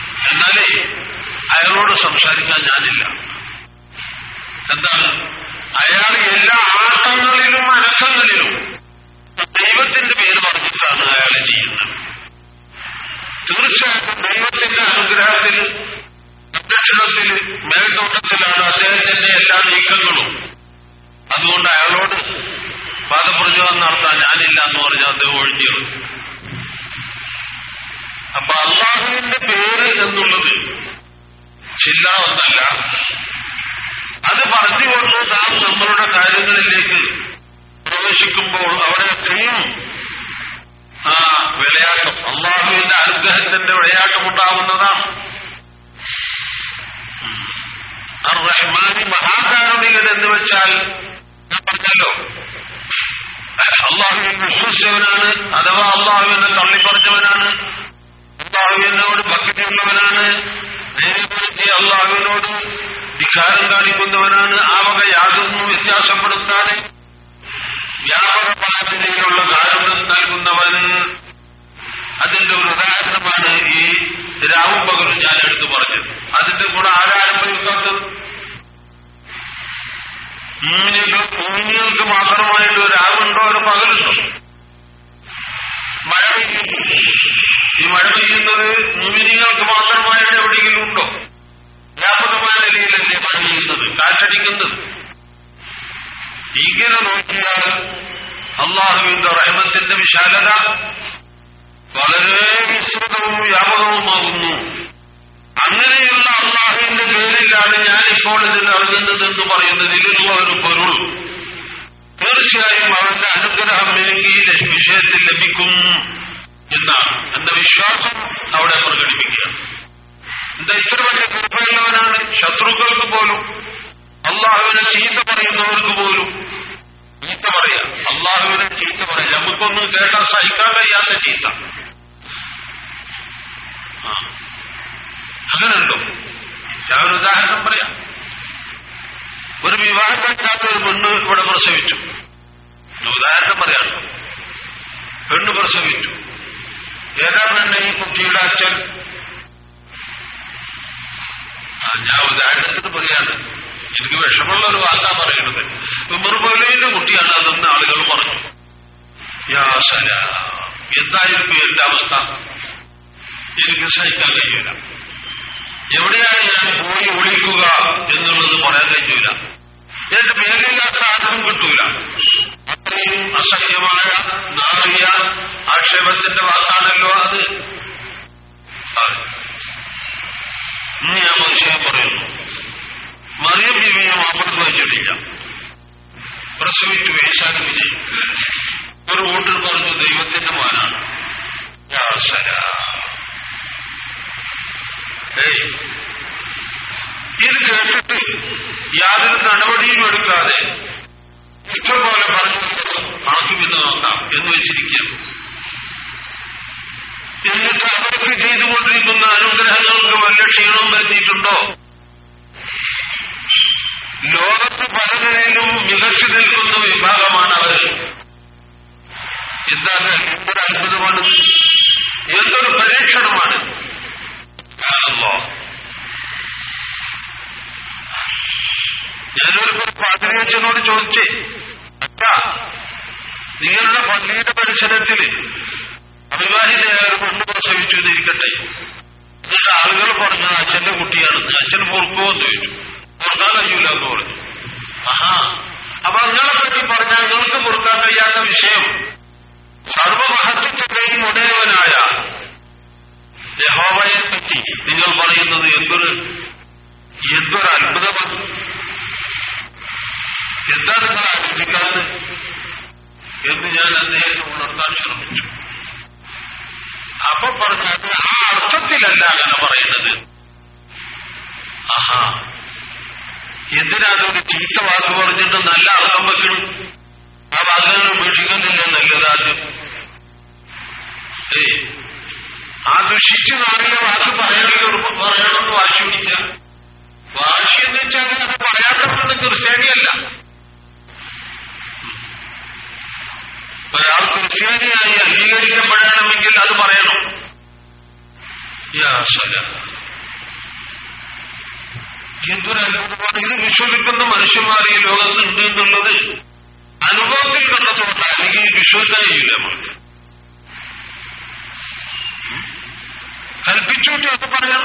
എന്നാലേ അയാളോട് സംസാരിക്കാൻ ഞാനില്ല എന്താണ് അയാൾ എല്ലാ ആട്ടങ്ങളിലും അനക്കങ്ങളിലും ദൈവത്തിന്റെ പേര് പറഞ്ഞിട്ടാണ് അയാൾ ചെയ്യുന്നത് തീർച്ചയായിട്ടും ദൈവത്തിന്റെ അനുഗ്രഹത്തിൽ സംരക്ഷണത്തിൽ മേൽനോട്ടത്തിലാണ് അദ്ദേഹത്തിന്റെ എല്ലാ നീക്കങ്ങളും അതുകൊണ്ട് അയാളോട് പാദപ്രചോദനം നടത്താൻ ഞാനില്ല എന്ന് പറഞ്ഞാൽ അദ്ദേഹം ഒഴിഞ്ഞു അപ്പൊ അള്ളാഹുവിന്റെ പേര് എന്നുള്ളത് ചില്ലറ ഒന്നല്ല അത് പറഞ്ഞുകൊണ്ട് നാം നമ്മളുടെ കാര്യങ്ങളിലേക്ക് പ്രവേശിക്കുമ്പോൾ അവിടെയൊക്കെയും ആ വിളയാട്ടം അള്ളാഹുവിന്റെ അനുഗ്രഹത്തിന്റെ വിളയാട്ടം ഉണ്ടാവുന്നതാണ് റഹ്മാനി മഹാകാരുണികൻ എന്ന് വെച്ചാൽ ഞാൻ പറഞ്ഞല്ലോ അള്ളാഹുവിൽ വിശ്വസിച്ചവനാണ് അഥവാ അള്ളാഹുവിനെ തള്ളിപ്പറഞ്ഞവനാണ് അള്ളാഹുവിനോട് ഭക്തിയുള്ളവനാണ് നേരെക്കുറിച്ച് അള്ളാഹുവിനോട് ധിക്കാരം കാണിക്കുന്നവനാണ് ആ വക യാതൊന്നും വ്യത്യാസപ്പെടുത്താതെ വ്യാപകമായ നിലയിലുള്ള കാരുണ്യം നൽകുന്നവൻ അതിന്റെ ഒരു ഉദാഹരണമാണ് ഈ രാവും പകലും ഞാൻ എടുത്തു പറഞ്ഞത് അതിന്റെ കൂടെ ആരാരംഭിക്കാത്തത് മൂന്നികൾക്ക് മൂന്നികൾക്ക് മാത്രമായിട്ട് ഒരു രാവുണ്ടോ ഒരു പകലുണ്ടോ മഴ പെയ്യുന്നു ഈ മഴ പെയ്യുന്നത് മൂന്നികൾക്ക് മാത്രമായിട്ട് എവിടെയെങ്കിലും ഉണ്ടോ വ്യാപകമായ നിലയിലല്ലേ മഴ പെയ്യുന്നത് കാറ്റടിക്കുന്നത് ഇങ്ങനെ നോക്കിയാൽ അള്ളാഹുവിന്റെ റഹ്മത്തിന്റെ വിശാലത വളരെ വിസ്തൃതവും വ്യാപകവുമാകുന്നു അങ്ങനെയുള്ള അള്ളാഹുവിന്റെ പേരിലാണ് ഞാനിപ്പോൾ ഇതിൽ ഇറങ്ങുന്നത് എന്ന് പറയുന്നതിലുള്ള ഒരു പൊരുൾ തീർച്ചയായും അവന്റെ അനുഗ്രഹം എനിക്ക് ഈ വിഷയത്തിൽ ലഭിക്കും എന്നാണ് എന്റെ വിശ്വാസം അവിടെ പ്രകടിപ്പിക്കുക എന്താ ഇത്ര വലിയ കൃപയുള്ളവനാണ് ശത്രുക്കൾക്ക് പോലും അള്ളാഹുവിനെ ചീത്ത പറയുന്നവർക്ക് പോലും ചീത്ത പറയാം അള്ളാഹുവിനെ ചീത്ത പറയാം നമുക്കൊന്നും കേട്ടാൽ സഹിക്കാൻ കഴിയാത്ത ചീത്ത ആ. അങ്ങനെയുണ്ടോ ഞാൻ ഒരു ഉദാഹരണം പറയാം ഒരു വിവാഹം കഴിക്കാത്ത ഒരു പെണ്ണ് ഇവിടെ പ്രസവിച്ചു ഒരു ഉദാഹരണം പറയാം പെണ്ണ് പ്രസവിച്ചു ഏതാ പെണ്ണ് ഈ കുട്ടിയുടെ അച്ഛൻ ആ, ഞാൻ ഉദാഹരണത്തിന് പറയാണ് എനിക്ക് വിഷമുള്ള ഒരു വാർത്ത പറയുന്നത് ഉമർമൊലയിന്റെ കുട്ടിയാണ് അതെന്ന് ആളുകൾ പറഞ്ഞു യാ സലാം. എന്തായിരിക്കും എന്റെ അവസ്ഥ എനിക്ക് സഹിക്കാൻ കഴിയില്ല എവിടെയാണ് ഞാൻ പോയി ഒളിക്കുക എന്നുള്ളത് പറയാൻ കഴിയൂല എന്റെ മേലില്ലാത്ത ആർക്കും കിട്ടൂല അത്രയും അസഹ്യമായ നാറിയ ആക്ഷേപത്തിന്റെ വാക്കാണല്ലോ അത് അതെ. ഇനി ഞാൻ മനുഷ്യൻ പറയുന്നു മറിയം ബിബിയെ മാപ്പിളക്ക് വെച്ചിട്ടില്ല പ്രസവിച്ചു വേശാനുവിനെ ഒരു വോട്ടിൽ പറഞ്ഞു ദൈവത്തിന്റെ മാനാണ് യാ സലാം. ഏയ് ഇത് കേട്ടിട്ട് യാതൊരു നടപടിയും എടുക്കാതെ ഇഷ്ടംപോലെ പറഞ്ഞു കണക്കുമിന്ന് നോക്കാം എന്ന് വെച്ചിരിക്കുക എന്നിട്ട് അവർക്ക് ചെയ്തുകൊണ്ടിരിക്കുന്ന അനുഗ്രഹങ്ങൾക്ക് വല്ല ക്ഷീണവും വരുത്തിയിട്ടുണ്ടോ ലോകത്ത് പല നിലയിലും മികച്ചു നിൽക്കുന്ന വിഭാഗമാണ് അവർ എന്താണ് എന്തൊരു അത്ഭുതമാണ് എന്തൊരു പരീക്ഷണമാണ് ആണല്ലോ ഞാനൊരു പാതിരിയച്ചനോട് ചോദിച്ചേ അച്ഛാ നിങ്ങളുടെ പള്ളിയുടെ പരിസരത്തിൽ അവിവാഹിതയായ ഒരു പെണ്ണ് പ്രസവിച്ചു എന്നിരിക്കട്ടെ എന്നിട്ട് ആളുകൾ പറഞ്ഞു അച്ഛന്റെ കുട്ടിയാണെന്ന് അച്ഛൻ പൊറുക്കുമോ എന്ന് ചോദിച്ചു പൊറുക്കാൻ കഴിയൂല എന്ന് പറഞ്ഞു ആഹാ അപ്പൊ നിങ്ങളെ പറ്റി പറഞ്ഞാൽ നിങ്ങൾക്ക് പൊറുക്കാൻ കഴിയാത്ത വിഷയം സർവമഹത്വത്തിന്റെയും ഉടയവനായ യഹോവയെ പറ്റി നിങ്ങൾ പറയുന്നത് എന്തൊരു എന്തൊരു അത്ഭുതമാണ് എന്താ നിങ്ങൾ ആലോചിക്കാത്തത് എന്ന് ഞാൻ അദ്ദേഹത്തെ ഉണർത്താൻ ശ്രമിച്ചു അപ്പൊ പറഞ്ഞത് ആ അർത്ഥത്തിലല്ല അങ്ങനെ പറയുന്നത് ആഹാ എന്തിനാണ് ഒരു ചീത്ത വാക്ക് പറഞ്ഞിട്ട് നല്ല അർത്ഥം വെക്കണം ആ വാക്കുകൾ ഉപേക്ഷിക്കുന്നില്ല നല്ലത് ആദ്യം ഏ ആ ദുഷിച്ച് നാളിലെ വാക്ക് പറയണമെന്ന് പറയണമെന്ന് വാശി പിടിച്ച വാശി എന്ന് വെച്ചാൽ അത് പറയാത്തവരുടെ ക്രിസ്ത്യാനിയല്ല ഒരാൾ ക്രിസ്ത്യാനിയായി അംഗീകരിക്കപ്പെടണമെങ്കിൽ അത് പറയണം യാ സലാം. എന്തൊരു അത്ഭുതമാണ് ഇത് വിശ്വസിക്കുന്ന മനുഷ്യന്മാർ ഈ ലോകത്ത് ഉണ്ട് എന്നുള്ളത് അനുഭവത്തിൽ കണ്ടതോട്ടെ അല്ലെങ്കിൽ വിശ്വസിക്കാൻ കഴിയില്ല നമുക്ക് കൽപ്പിച്ചുകൊണ്ട് അത് പറയാം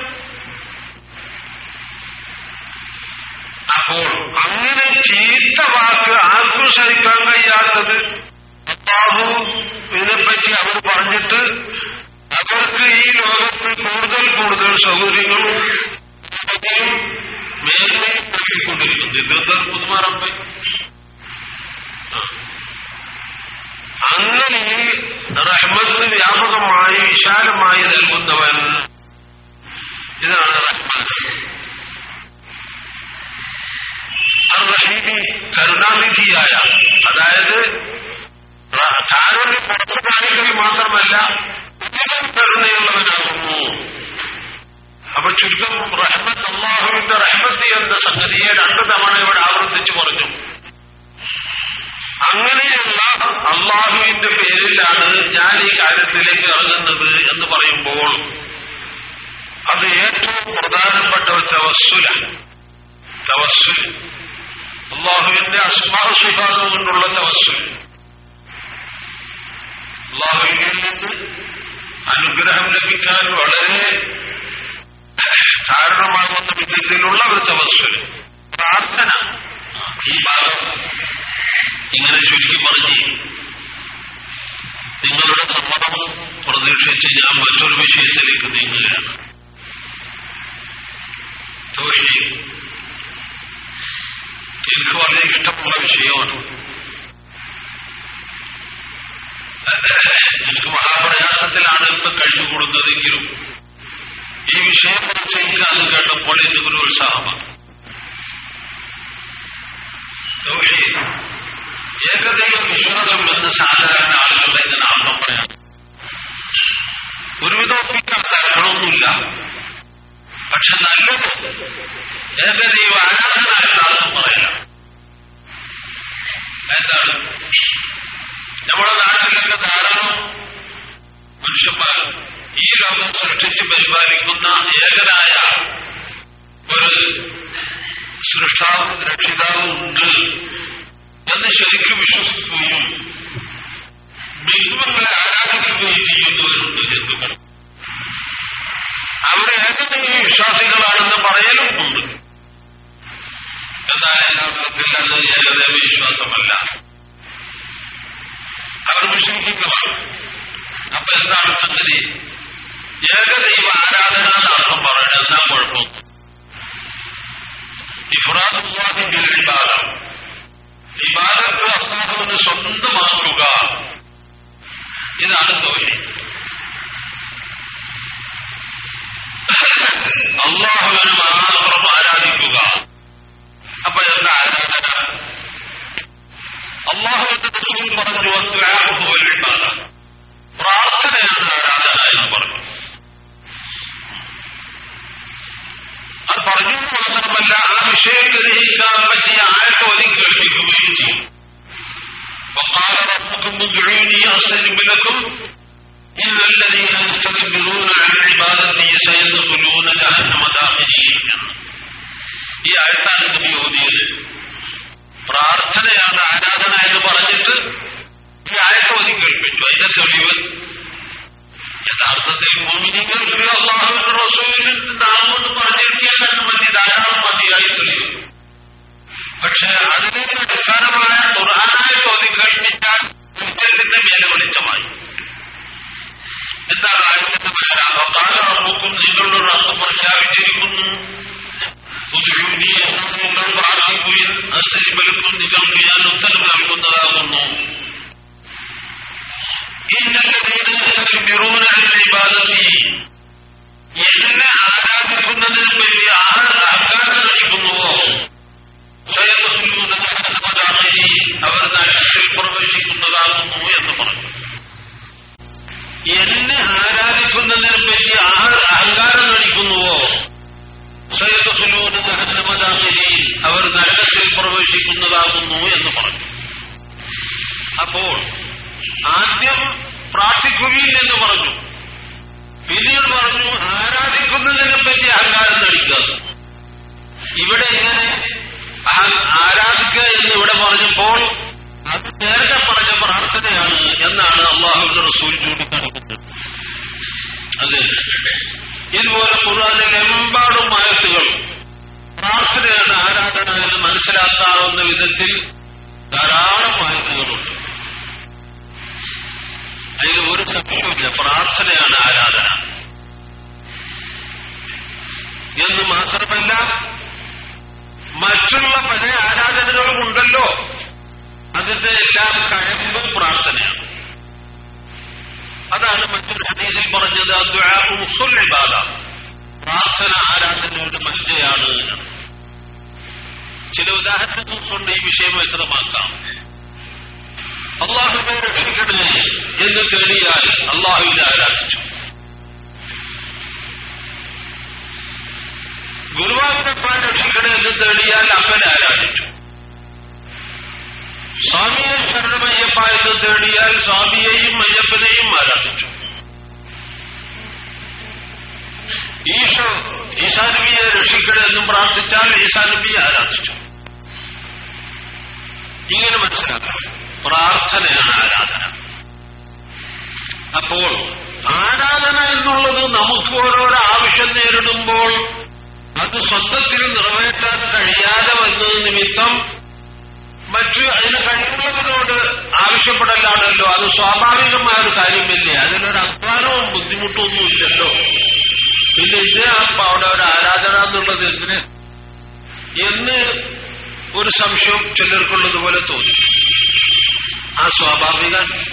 അപ്പോൾ അങ്ങനെ ചീത്ത വാക്ക് ആർക്കും സഹിക്കാൻ കഴിയാത്തത് അള്ളാഹു ഇതിനെപ്പറ്റി അവർ പറഞ്ഞിട്ട് അവർക്ക് ഈ ലോകത്ത് കൂടുതൽ കൂടുതൽ സൗകര്യങ്ങളും സൗകര്യവും മേന്മയും നൽകിക്കൊണ്ടിരിക്കുന്നു ഇതെന്താ പുതുമാറമ്പ് അങ്ങനെ ഈ റഹ്മത്ത് വ്യാപകമായി വിശാലമായി നൽകുന്നവൻ ഇതാണ് റഹ്മാൻ റഹീമി കരുണാനിധിയായ അതായത് കാരുണ്യം പുറത്തു കാണിക്കൽ മാത്രമല്ല ഇതിലും കരുണയുള്ളവനാകുന്നു അപ്പൊ ചുരുക്കം റഹ്മത്ത് അള്ളാഹുവിന്റെ റഹ്മത്ത് എന്ന സംഗതിയെ രണ്ടു തവണ ഇവിടെ ആവർത്തിച്ചു പറഞ്ഞു അങ്ങനെയുള്ള അള്ളാഹുവിന്റെ പേരിലാണ് ഞാൻ ഈ കാര്യത്തിലേക്ക് ഇറങ്ങുന്നത് എന്ന് പറയുമ്പോൾ അത് ഏറ്റവും പ്രധാനപ്പെട്ട ഒരു തവസ്സുല തവസ്സുൽ അള്ളാഹുവിന്റെ അസ്മാർ സുഭാഗം കൊണ്ടുള്ള തവസ്സുൽ അള്ളാഹുവിൽ നിന്ന് അനുഗ്രഹം ലഭിക്കാൻ വളരെ കാരണമാകുന്ന വിധത്തിലുള്ള ഒരു തവസ്സുൽ പ്രാർത്ഥന ഈ ഭാഗം ഇങ്ങനെ ചുരുക്കി പറഞ്ഞ് നിങ്ങളുടെ സമ്മതം പ്രതീക്ഷിച്ച് ഞാൻ മറ്റൊരു വിഷയത്തിലേക്ക് നീങ്ങുകയാണ് എനിക്ക് വളരെ ഇഷ്ടമുള്ള വിഷയമാണ് എനിക്ക് മഹാപ്രയാസത്തിലാണ് ഇപ്പൊ കഴിഞ്ഞുകൂടുന്നതെങ്കിലും ഈ വിഷയം കുറിച്ച് എനിക്ക് അത് കേട്ടപ്പോൾ എനിക്കൊരു ഉത്സാഹമാണ് ഏകദൈവ വിശ്വാസം എന്ന് സാധാരണ ആളുകളുടെ ഇങ്ങനെ അർത്ഥം പറയാം ഒരുവിധം ഒപ്പിക്കാൻ തരങ്ങളൊന്നുമില്ല പക്ഷെ നല്ലത് ഏകദൈവ ആരാധന എന്നാണെന്ന് പറയാം എന്താണ് നമ്മുടെ നാട്ടിലൊക്കെ ധാരാളം മനുഷ്യന്മാർ ഈ ലോകം സൃഷ്ടിച്ച് പരിപാലിക്കുന്ന ഏകനായ ഒരു സൃഷ്ടാവും രക്ഷിതാവും ഉണ്ട് എന്ന് ശരിക്കും വിശ്വസിക്കുകയും ബിംബങ്ങളെ ആരാധിക്കുകയും ചെയ്യുന്നവരുണ്ട് ഹിന്ദുക്കൾ അവർ ഏകദൈവ വിശ്വാസികളാണെന്ന് പറയലും ഉണ്ട് എന്നാൽ യഥാർത്ഥത്തിൽ അത് ഏകദൈവ വിശ്വാസമല്ല അവർ വിശ്വസിക്കുന്നതാണ് അപ്പൊ എന്താണ് സംഗതി ഏകദൈവ ആരാധന എന്ന് അർത്ഥം പറയണം എന്താ കുഴപ്പം ഇഫ്രാദുല്ലാഹിന്റെ ഇബാദം ഇബാദത്ത് അള്ളാഹുവിന് സ്വന്തമാക്കുക ഇതാണ് തോന്നി അള്ളാഹുവിന് മാത്രം ആരാധിക്കുക അപ്പൊ എന്താ ആരാധന അള്ളാഹുവിന്റെ റസൂൽ പറഞ്ഞു ഇബാദ പ്രാർത്ഥനയാണ് ആരാധന എന്ന് പറഞ്ഞു അത് പറഞ്ഞു മാത്രമല്ല ആ വിഷയം ഗ്രഹിക്കാൻ പറ്റിയ ആയത്തോതി കേൾപ്പിക്കുകയും ചെയ്യും وقال ربكم ادعوني استجب لكم ان الذين يستكبرون عن عبادتي سيدخلون جهنم داخلين ഈ ആയത്താണ് നബി ഓതിയത് പ്രാർത്ഥനയാണ് ആരാധന എന്ന് പറഞ്ഞിട്ട് ഈ ആയത്തോതി കേൾപ്പിച്ചു അതിന്റെ തെളിവ് യഥാർത്ഥത്തിൽ മോമിനികൾക്ക് അള്ളാഹുവിന്റെ റസൂലിൽ നാമെന്ന് പറഞ്ഞിരിക്കാൻ തന്നെ മതി ധാരാളം മതിയായി തെളിവ് പക്ഷെ അതിലേക്ക് അടിസ്ഥാനമായ ഖുർആാനായ ചോദ്യം കഴിഞ്ഞാൽ ഉച്ചത്തിന്റെ മേലെ വെളിച്ചമായി എന്താണ് ആയത്തിന്റെ മേലെ അവകാശം നിങ്ങളുടെ റബ്ബ് പ്രഖ്യാപിച്ചിരിക്കുന്നു ഉദുഴൂനി എന്ന് നിങ്ങൾ പ്രാർത്ഥിക്കുകയും അസലിബൽക്കും നിങ്ങൾക്ക് ഞാൻ ഉത്തരം നൽകുന്നതാകുന്നു എന്നെ ആരാധിക്കുന്നതിന് പറ്റി ആൾ അഹങ്കാരം നടിക്കുന്നുവോ അവർ നരകത്തിൽ പ്രവേശിക്കുന്നതാകുന്നു എന്ന് പറഞ്ഞു എന്നെ ആരാധിക്കുന്നതിനെ പറ്റി ആൾ അഹങ്കാരം നടിക്കുന്നുവോ അവർ നരകത്തിൽ പ്രവേശിക്കുന്നതാകുന്നു എന്ന് പറഞ്ഞു അപ്പോൾ ആദ്യം പ്രാർത്ഥിക്കുകയിൽ എന്ന് പറഞ്ഞു പിന്നീട് പറഞ്ഞു ആരാധിക്കുന്നതിനെ പറ്റി അഹങ്കാരം നടിക്കുക ഇവിടെ ഇങ്ങനെ ആ- ആരാധിക്കുക എന്ന് ഇവിടെ പറഞ്ഞപ്പോൾ അത് നേരത്തെ പറഞ്ഞ പ്രാർത്ഥനയാണ് എന്നാണ് അള്ളാഹുന്റെ റസൂൽ ചൂണ്ടിക്കാണിക്കുന്നത് അത് ഇതുപോലെ ഖുർആാനിൽ എമ്പാടും ആയത്തുകൾ പ്രാർത്ഥനയാണ് ആരാധന എന്ന് മനസ്സിലാക്കാവുന്ന വിധത്തിൽ ധാരാളം ആയത്തുകളുണ്ട് അതിൽ ഒരു സംശയമില്ല പ്രാർത്ഥനയാണ് ആരാധന എന്ന് മാത്രമല്ല മറ്റുള്ള പല ആരാധനകളും ഉണ്ടല്ലോ അതിന്റെ എല്ലാം കഴമ്പ് പ്രാർത്ഥനയാണ് അതാണ് മറ്റൊരു ഹദീസിൽ പറഞ്ഞത് അദ്ദുആഉ ഉസ്സുൽ ഇബാദ പ്രാർത്ഥന ആരാധനയുടെ മജ്ജയാണ് എന്ന്. ചില ഉദാഹരണങ്ങൾ കൊണ്ട് ഈ വിഷയം വ്യക്തമാക്കാം അള്ളാഹുവിനെ രക്ഷിക്കണേ എന്ന് തേടിയാൽ അള്ളാഹുവിനെ ആരാധിച്ചു ഗുരുവായൂരപ്പാൻ രക്ഷിക്കണേ എന്ന് തേടിയാൽ അപ്പനെ ആരാധിച്ചു സ്വാമിയെ ശരണമയ്യപ്പ എന്ന് തേടിയാൽ സ്വാമിയെയും അയ്യപ്പനെയും ആരാധിച്ചു ഈശോ ഈശാനബിയെ രക്ഷിക്കണേ എന്നും പ്രാർത്ഥിച്ചാൽ ഈശാനബിയെ ആരാധിച്ചു ഇങ്ങനെ മനസ്സിലാക്കാം പ്രാർത്ഥനയാണ് ആരാധന അപ്പോൾ ആരാധന എന്നുള്ളത് നമുക്ക് ഓരോരോ ആവശ്യം നേരിടുമ്പോൾ അത് സ്വന്തത്തിൽ നിറവേറ്റാൻ കഴിയാതെ വന്നത് നിമിത്തം മറ്റു അതിന് കഴിവുള്ളവരോട് ആവശ്യപ്പെടലാണല്ലോ അത് സ്വാഭാവികമായ ഒരു കാര്യമല്ലേ അതിനൊരു അധ്വാനവും ബുദ്ധിമുട്ടൊന്നും ഇല്ലല്ലോ പിന്നെ ഇതിനാ അവിടെ ഒരു ആരാധന എന്നുള്ളത് എന്തിന് എന്ന് ഒരു സംശയം ചിലർക്കുള്ളതുപോലെ തോന്നി ആ സ്വാഭാവിക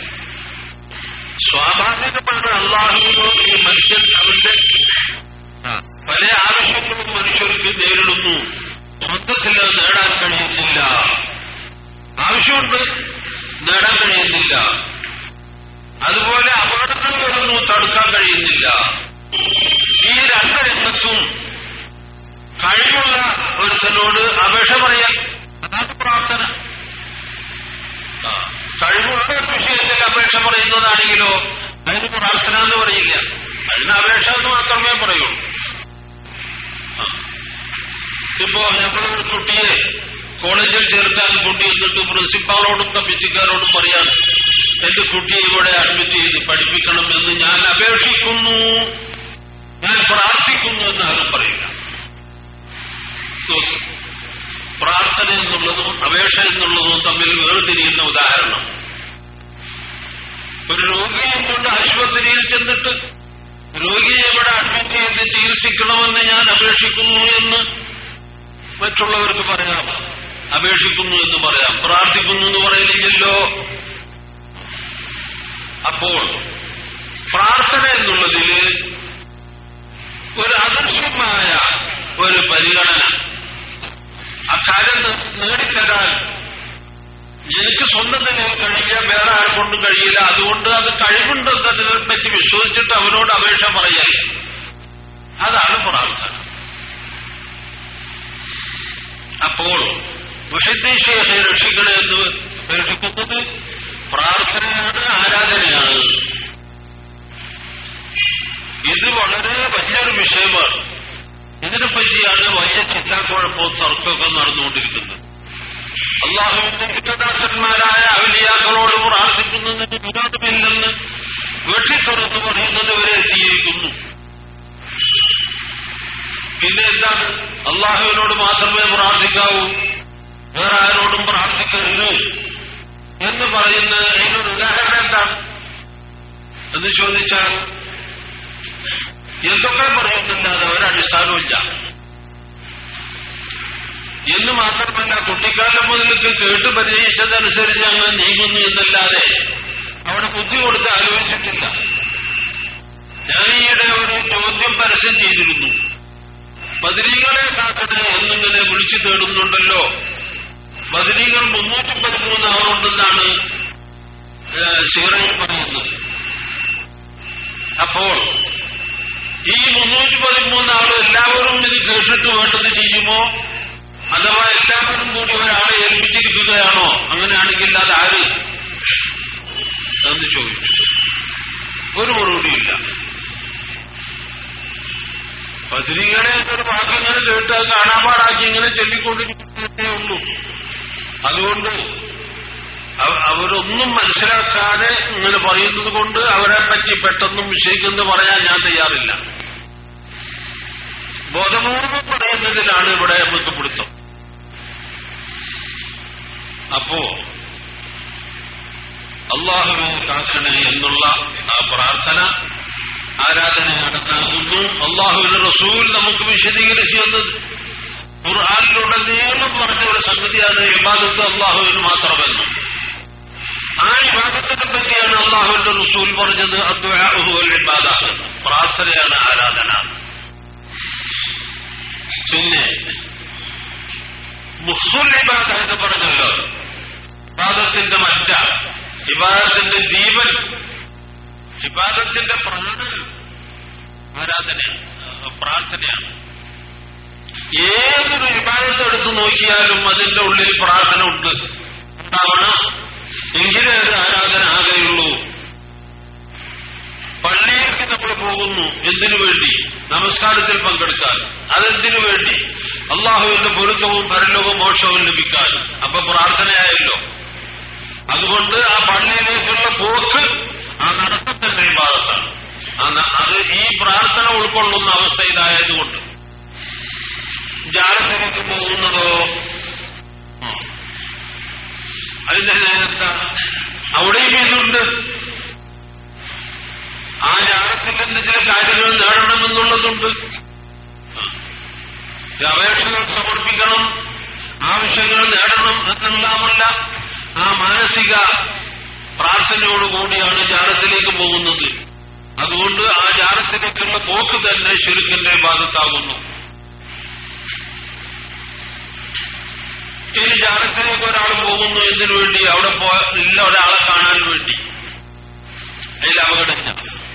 സ്വാഭാവികമാണ് അള്ളാഹുവിനോട് ഈ മനുഷ്യൻ അവന്റെ പല ആവശ്യങ്ങളും മനുഷ്യർക്ക് നേരിടുന്നു സ്വന്തത്തിൽ അത് നേടാൻ കഴിയുന്നില്ല ആവശ്യമുണ്ട് നേടാൻ കഴിയുന്നില്ല അതുപോലെ അപകടങ്ങൾ വരുന്നു തടുക്കാൻ കഴിയുന്നില്ല ഈ രണ്ട് രംഗത്തും കഴിവുള്ള ഒരുത്തനോട് അപേക്ഷ പറയാൻ അതാണ് പ്രാർത്ഥന ആ, കഴിവുള്ള ഒരു വിഷയത്തിൽ അപേക്ഷ പറയുന്നതാണെങ്കിലോ അതിന് പ്രാർത്ഥന എന്ന് പറയില്ല അതിന് അപേക്ഷ എന്ന് മാത്രമേ പറയുള്ളൂ ആ. ഇപ്പോ നമ്മളൊരു കുട്ടിയെ കോളേജിൽ ചേർക്കാൻ കുട്ടി എന്നിട്ട് പ്രിൻസിപ്പാളോടും കമ്മിറ്റിക്കാരോടും പറയാൻ എന്റെ കുട്ടിയെ ഇവിടെ അഡ്മിറ്റ് ചെയ്ത് പഠിപ്പിക്കണം എന്ന് ഞാൻ അപേക്ഷിക്കുന്നു ഞാൻ പ്രാർത്ഥിക്കുന്നു എന്ന് ആരും പറയില്ല നോക്ക്. പ്രാർത്ഥന എന്നുള്ളതും അപേക്ഷ എന്നുള്ളതും തമ്മിൽ വേർതിരിയുന്ന ഉദാഹരണം ഒരു രോഗിയെ കൊണ്ട് ആശുപത്രിയിൽ ചെന്നിട്ട് രോഗിയെ ഇവിടെ അഡ്മിറ്റ് ചെയ്ത് ചികിത്സിക്കണമെന്ന് ഞാൻ അപേക്ഷിക്കുന്നു എന്ന് മറ്റുള്ളവർക്ക് പറയാം അപേക്ഷിക്കുന്നു എന്ന് പറയാം പ്രാർത്ഥിക്കുന്നു എന്ന് പറയുന്നില്ലല്ലോ അപ്പോൾ പ്രാർത്ഥന എന്നുള്ളതില് ഒരു അദൃശ്യമായ ഒരു പരിഗണന അക്കാര്യം ന- നേടിത്തരാൻ എനിക്ക് സ്വന്തം തന്നെ കഴിക്കാൻ വേറെ ആർക്കൊണ്ടും കഴിയില്ല അതുകൊണ്ട് അത് കഴിവുണ്ടെന്നതിനെ പറ്റി വിശ്വസിച്ചിട്ട് അവനോട് അപേക്ഷ പറയാൻ അതാണ് പ്രാർത്ഥന അപ്പോൾ മുഷദ്ദീൻ ഷേഖെ രക്ഷിക്കണേ എന്ന് രക്ഷിക്കുന്നത് പ്രാർത്ഥനയാണ് ആരാധനയാണ് ഇത് വളരെ വലിയൊരു വിഷയമാണ് ഇതിനെപ്പറ്റിയാണ് വലിയ ചിന്താക്കുഴപ്പവും തർക്കമൊക്കെ നടന്നുകൊണ്ടിരിക്കുന്നത് അള്ളാഹുവിന്റെ ഹിതദാസന്മാരായ അവലിയാക്കളോട് പ്രാർത്ഥിക്കുന്നതിന് വിരോധമില്ലെന്ന് വെട്ടിത്തുറന്ന് പറയുന്നത് വരെ എത്തിയിരിക്കുന്നു പിന്നെ എന്താണ് അള്ളാഹുവിനോട് മാത്രമേ പ്രാർത്ഥിക്കാവൂ വേറെ ആരോടും പ്രാർത്ഥിക്കരുത് എന്ന് പറയുന്ന അതിനൊരു ഉദാഹരണം എന്താണ് എന്ന് ചോദിച്ചാൽ എന്തൊക്കെ പറയുന്നില്ലാതെ ഒരടിസ്ഥാനവുമില്ല എന്ന് മാത്രമല്ല കുട്ടിക്കാലം മുതലേക്ക് കേട്ട് പരിചയിച്ചതനുസരിച്ച് അങ്ങ് നീങ്ങുന്നു എന്നല്ലാതെ അവിടെ ബുദ്ധി കൊടുത്ത് ആലോചിച്ചിട്ടില്ല ഞാൻ ഈയിടെ ഒരു ചോദ്യം പരസ്യം ചെയ്തിരുന്നു ബദരീകളെ കാക്കട്ടെ എന്നിങ്ങനെ വിളിച്ചു തേടുന്നുണ്ടല്ലോ ബദരീകൾ മുന്നൂറ്റി പതിമൂന്ന് ആളുണ്ടെന്നാണ് ശിവറയിൽ പറയുന്നത് അപ്പോൾ ഈ മുന്നൂറ്റി പതിമൂന്ന് ആള് എല്ലാവരും ഇത് കേട്ടിട്ട് വേണ്ടത് ചെയ്യുമോ അഥവാ എല്ലാവരും കൂടി ഒരാളെ ഏൽപ്പിച്ചിരിക്കുകയാണോ അങ്ങനെയാണെങ്കിൽ അത് ആര് എന്ന് ചോദിച്ചു ഒരു മറുപടിയില്ല ബദരികളെ ഒരു വാക്കിങ്ങനെ കേട്ട് അത് കാണാപാടാക്കി ഇങ്ങനെ ചൊല്ലിക്കൊണ്ടിരിക്കുന്നതേ ഉള്ളൂ അതുകൊണ്ട് അവ- അവരൊന്നും മനസ്സിലാക്കാതെ ഇങ്ങനെ പറയുന്നത് കൊണ്ട് അവരെ പറ്റി പെട്ടെന്നും വിഷയിക്കുന്നത് പറയാൻ ഞാൻ തയ്യാറില്ല ബോധപൂർവം പറയുന്നതിലാണ് ഇവിടെ നമുക്ക് പിടുത്തം അപ്പോ അള്ളാഹുവെ കാക്കണേ എന്നുള്ള ആ പ്രാർത്ഥന ആരാധന നടത്താകുന്നു അള്ളാഹുവിന്റെ റസൂൽ നമുക്ക് വിശദീകരിച്ചു തന്നത് ഖുർആാനിലുടനീളം പറഞ്ഞ ഒരു സംഗതിയാണ് ഇബാദത്ത് അള്ളാഹുവിന് മാത്രമെന്ന് ആ വിഭാഗത്തിനെ പറ്റിയാണ് അള്ളാഹുവിന്റെ റസൂൽ പറഞ്ഞത് അദ്വാഹുൽ ഇബാദ പ്രാർത്ഥനയാണ് ആരാധന പിന്നെ മുസ്ലിം ഇബാദ എന്ന് പറഞ്ഞല്ലോ ഇബാദത്തിന്റെ മറ്റ ഇബാദത്തിന്റെ ജീവൻ ഇബാദത്തിന്റെ പ്രാണൻ ആരാധനയാണ് ആ, പ്രാർത്ഥനയാണ് ഏതൊരു വിഭാഗത്തെ എടുത്ത് നോക്കിയാലും അതിന്റെ ഉള്ളിൽ പ്രാർത്ഥന ഉണ്ട് ഉണ്ടാവണം എങ്കിലേ അത് ആരാധന ആകെയുള്ളൂ പള്ളിയിലേക്ക് നമ്മൾ പോകുന്നു എന്തിനു വേണ്ടി നമസ്കാരത്തിൽ പങ്കെടുക്കാൻ അതെന്തിനു വേണ്ടി അള്ളാഹുവിന്റെ പൊരുത്തവും പരലോക മോക്ഷവും ലഭിക്കാൻ അപ്പൊ പ്രാർത്ഥനയായല്ലോ അതുകൊണ്ട് ആ പള്ളിയിലേക്കുള്ള പോക്ക് ആ നടത്തത്തിന്റെ വിഭാഗത്താണ് ആ ന- അത് ഈ പ്രാർത്ഥന ഉൾക്കൊള്ളുന്ന അവസ്ഥയിലായതുകൊണ്ട് ജാലത്തിലേക്ക് പോകുന്നതോ ഉം. അതിന്റെ നേരത്തെ അവിടെയും ഇതുണ്ട് ആ ജാലത്തിൽ നിന്ന് ചില കാര്യങ്ങൾ നേടണമെന്നുള്ളതുണ്ട് ഈ അപേക്ഷകൾ സമർപ്പിക്കണം ആവശ്യങ്ങൾ നേടണം എന്നെല്ലാമല്ല ആ മാനസിക പ്രാർത്ഥനയോടുകൂടിയാണ് ജാലത്തിലേക്ക് പോകുന്നത് അതുകൊണ്ട് ആ ജാലത്തിലേക്കുള്ള പോക്ക് തന്നെ ശുരുക്കിന്റെ ഭാഗത്താകുന്നു ഇനി ജാലത്തിലേക്ക് ഒരാൾ പോകുന്നു എന്തിനു വേണ്ടി അവിടെ പോ ഇല്ല ഒരാളെ കാണാൻ വേണ്ടി അതിൽ അപകടമില്ല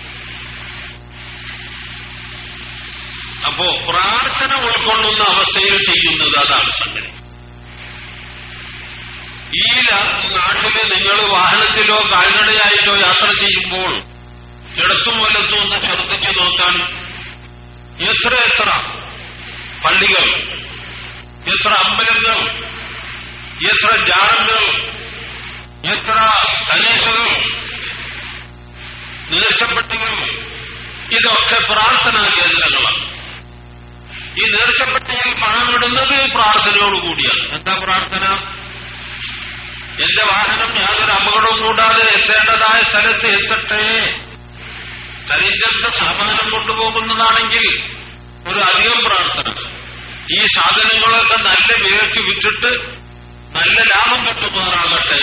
അപ്പോ പ്രാർത്ഥന ഉൾക്കൊള്ളുന്ന അവസ്ഥയിൽ ചെയ്യുന്നത് അതാണ് സംഗതി ഈ ലാ- നാട്ടില് നിങ്ങൾ വാഹനത്തിലോ കാൽനടയായിട്ടോ യാത്ര ചെയ്യുമ്പോൾ ഇടത്തും വലത്തും ഒന്ന് ശ്രദ്ധിച്ചു നോക്കാൻ എത്ര എത്ര പള്ളികൾ എത്ര അമ്പലങ്ങൾ എത്ര ജാറങ്ങൾ എത്ര കനീശകൾ നേർച്ചപ്പെട്ടികൾ ഇതൊക്കെ പ്രാർത്ഥനാ കേന്ദ്രങ്ങളാണ് ഈ നേർച്ചപ്പെട്ടിയിൽ പണമിടുന്നത് പ്രാർത്ഥനയോടുകൂടിയാണ് എന്താ പ്രാർത്ഥന എന്റെ വാഹനം യാതൊരു അപകടവും കൂടാതെ എത്തേണ്ടതായ സ്ഥലത്ത് എത്തട്ടെ കരിഞ്ചന്റെ സാമാനം കൊണ്ടുപോകുന്നതാണെങ്കിൽ ഒരു അധികം പ്രാർത്ഥന ഈ സാധനങ്ങളൊക്കെ നല്ല വിലക്ക് വിറ്റിട്ട് നല്ല ലാഭം കിട്ടുമാറാകട്ടെ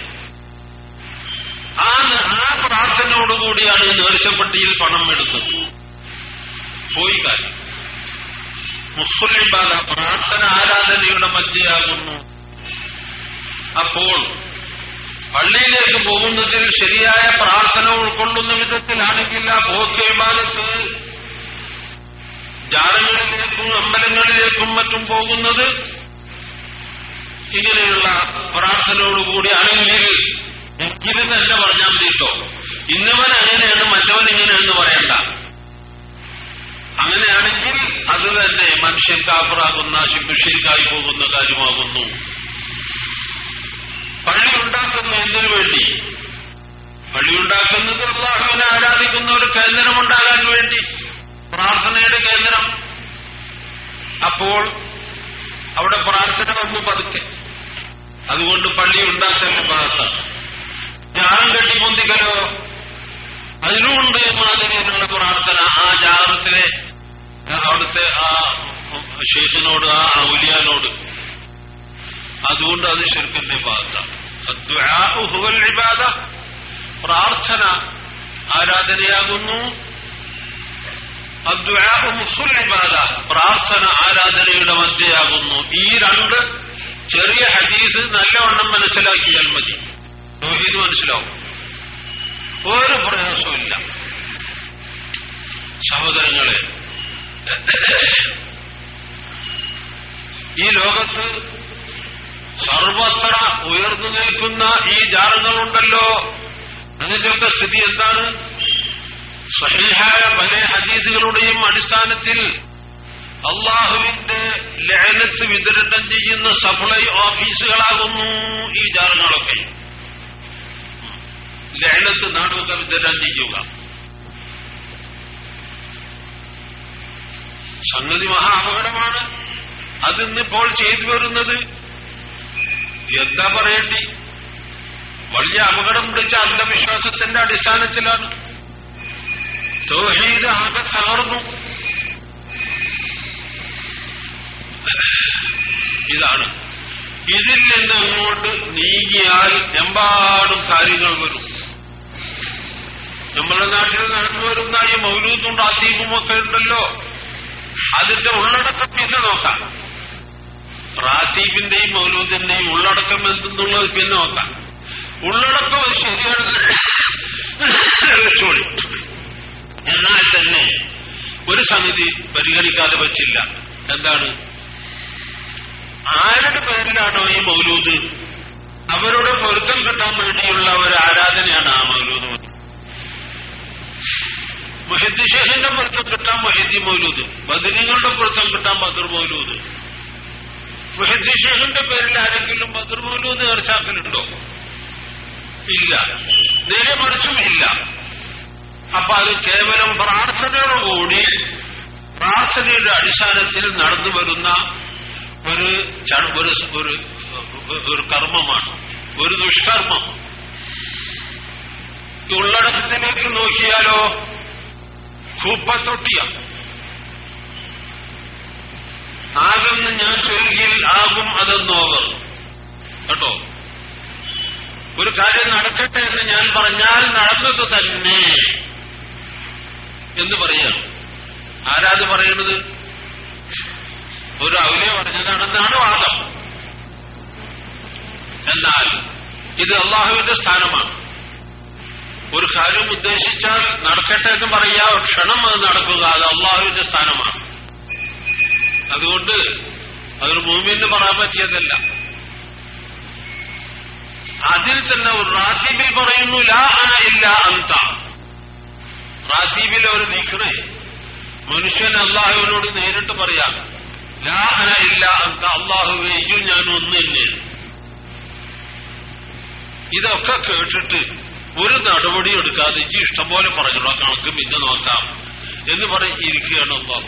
ആ ആ പ്രാർത്ഥനയോടുകൂടിയാണ് നേർച്ചപ്പെട്ടിയിൽ പണം എടുത്തത് പോയി കാര്യം മുസ്ലിം ബാധ പ്രാർത്ഥന ആരാധനയുടെ മധ്യയാകുന്നു അപ്പോൾ പള്ളിയിലേക്ക് പോകുന്നതിൽ ശരിയായ പ്രാർത്ഥന ഉൾക്കൊള്ളുന്ന വിധത്തിലാണെങ്കിൽ ആ പോക്ക് വിഭാഗത്ത് ജാലങ്ങളിലേക്കും അമ്പലങ്ങളിലേക്കും മറ്റും പോകുന്നത് ഇങ്ങനെയുള്ള പ്രാർത്ഥനയോടുകൂടി ആണെങ്കിൽ എങ്കിലും തന്നെ പറഞ്ഞാൽ മതി കേട്ടോ ഇന്നവൻ അങ്ങനെയാണ് മറ്റവൻ ഇങ്ങനെയെന്ന് പറയണ്ട അങ്ങനെയാണെങ്കിൽ അത് തന്നെ മനുഷ്യൻ കാഫറാകുന്ന ശിബുഷിരിക്കായി പോകുന്ന കാര്യമാകുന്നു പള്ളി ഉണ്ടാക്കുന്ന എന്തിനു വേണ്ടി പള്ളി ഉണ്ടാക്കുന്നത് അള്ളാഹുവിനെ ആരാധിക്കുന്ന ഒരു കേന്ദ്രമുണ്ടാകാൻ വേണ്ടി പ്രാർത്ഥനയുടെ കേന്ദ്രം അപ്പോൾ അവിടെ പ്രാർത്ഥന വന്നു പതുക്കെ അതുകൊണ്ട് പള്ളി ഉണ്ടാക്കൽ ഭാഗത്താണ് ജാറം കെട്ടി പൊന്തിക്കലോ അതിനുമുണ്ട് മാതിരിയുള്ള പ്രാർത്ഥന ആ ജാറത്തിലെ അവിടുത്തെ ആ ഷേഖിനോട് ആ ഔലിയാനോട് അതുകൊണ്ട് അത് ശിർക്കിന്റെ ഭാഗത്താണ് അദ്ദുആഉ ഹുവൽ ഇബാദ പ്രാർത്ഥന ആരാധനയാകുന്നു അദ്ദുആഉ മുസ്ലിം ഇബാദ പ്രാർത്ഥന ആരാധനയുടെ മധ്യയാകുന്നു ഈ രണ്ട് ചെറിയ ഹദീസ് നല്ലവണ്ണം മനസ്സിലാക്കിയാൽ മതി തൗഹീദ് മനസ്സിലാവും ഒരു പ്രയാസമില്ല സഹോദരങ്ങളെ ഈ ലോകത്ത് സർവത്ര ഉയർന്നു നിൽക്കുന്ന ഈ ജാലങ്ങളുണ്ടല്ലോ അതിന്റെയൊക്കെ സ്ഥിതി എന്താണ് സഹിഹായ പല ഹദീസുകളുടെയും അടിസ്ഥാനത്തിൽ അള്ളാഹുവിന്റെ ലഹനത്ത് വിതരണം ചെയ്യുന്ന സപ്ലൈ ഓഫീസുകളാകുന്നു ഈ ജാറുകളൊക്കെ ലഹനത്ത് നാടൊക്കെ വിതരണം ചെയ്യുക സംഗതി മഹാ അപകടമാണ് അതിന്നിപ്പോൾ ചെയ്തു വരുന്നത് എന്താ പറയേണ്ടി വലിയ അപകടം പിടിച്ച അന്ധവിശ്വാസത്തിന്റെ അടിസ്ഥാനത്തിലാണ് തോഹീദ് ആകെ തകർന്നു ഇതാണ് ഇതിൽ നിന്ന് അങ്ങോട്ട് നീങ്ങിയാൽ എമ്പാടും കാര്യങ്ങൾ വരും നമ്മുടെ നാട്ടിൽ നടന്നു വരുന്ന ഈ മൗലൂദും റാസീബും ഒക്കെ ഉണ്ടല്ലോ അതിന്റെ ഉള്ളടക്കം പിന്നെ നോക്കാം റാസീബിന്റെയും മൗലൂദിന്റെയും ഉള്ളടക്കം എന്തെന്നുള്ളത് പിന്നെ നോക്കാം ഉള്ളടക്കം അത് ശരിയാണെന്ന് വെച്ചോളി എന്നാൽ തന്നെ ഒരു സംഗതി പരിഗണിക്കാതെ വച്ചില്ല എന്താണ് ആരുടെ പേരിലാണോ ഈ മൗലൂദ് അവരുടെ പൊരുത്തം കിട്ടാൻ വേണ്ടിയുള്ള ഒരു ആരാധനയാണ് ആ മൗലൂദ് മൊഹിദ്ദി ഷേഖിന്റെ പൊരുത്തം കിട്ടാൻ മൊഹിദ്ദി മൗലൂദ് ബദരിങ്ങളുടെ പൊരുത്തം കിട്ടാൻ ബദർ മൗലൂദ് മൊഹിദ്ദി ഷേഖിന്റെ പേരിൽ ആരെങ്കിലും ബദർ മൗലൂദ് നേർച്ചാക്കലുണ്ടോ ഇല്ല നേരെ മറിച്ചും ഇല്ല അപ്പൊ അത് കേവലം പ്രാർത്ഥനയോടുകൂടി പ്രാർത്ഥനയുടെ അടിസ്ഥാനത്തിൽ നടന്നു വരുന്ന ഒരു ച- ഒരു ഒരു ഒരു കർമ്മമാണ് ഒരു ദുഷ്കർമ്മം ഈ ഉള്ളടക്കത്തിലേക്ക് നോക്കിയാലോ കൂപ്പത്തൊട്ടിയ ആകുന്ന ഞാൻ ചൊല്ലിയിൽ ആകും അതെന്നോവർ കേട്ടോ ഒരു കാര്യം നടക്കട്ടെ എന്ന് ഞാൻ പറഞ്ഞാൽ നടന്നത് തന്നെ എന്ന് പറയാണ് ആരാത് പറയുന്നത് ഒരു ഔലിയ പറഞ്ഞതാണെന്നാണ് വാദം എന്നാൽ ഇത് അള്ളാഹുവിന്റെ സ്ഥാനമാണ് ഒരു കാര്യം ഉദ്ദേശിച്ചാൽ നടക്കട്ടെ എന്ന് പറയാ ക്ഷണം അത് നടക്കുക അത് അള്ളാഹുവിന്റെ സ്ഥാനമാണ് അതുകൊണ്ട് അതൊരു മൂമിന് പറയാൻ പറ്റിയതല്ല അതിൽ തന്നെ ഒരു റാസീബിൽ പറയുന്നു ലാ അന ഇല്ല അന്ത റാസീബിൽ ഒരു നീക്കണേ മനുഷ്യൻ അള്ളാഹുവിനോട് നേരിട്ട് പറയാം ലാ അന ഇല്ല അന്ത അള്ളാഹുവേ ഇയും ഞാൻ ഒന്ന് തന്നെയാണ് ഇതൊക്കെ കേട്ടിട്ട് ഒരു നടപടി എടുക്കാതെ ഇജ്ജ് ഇഷ്ടം പോലെ പറഞ്ഞോളൂ ആ കണക്ക് പിന്നെ നോക്കാം എന്ന് പറയും ഇരിക്കുകയാണ് അള്ളാഹു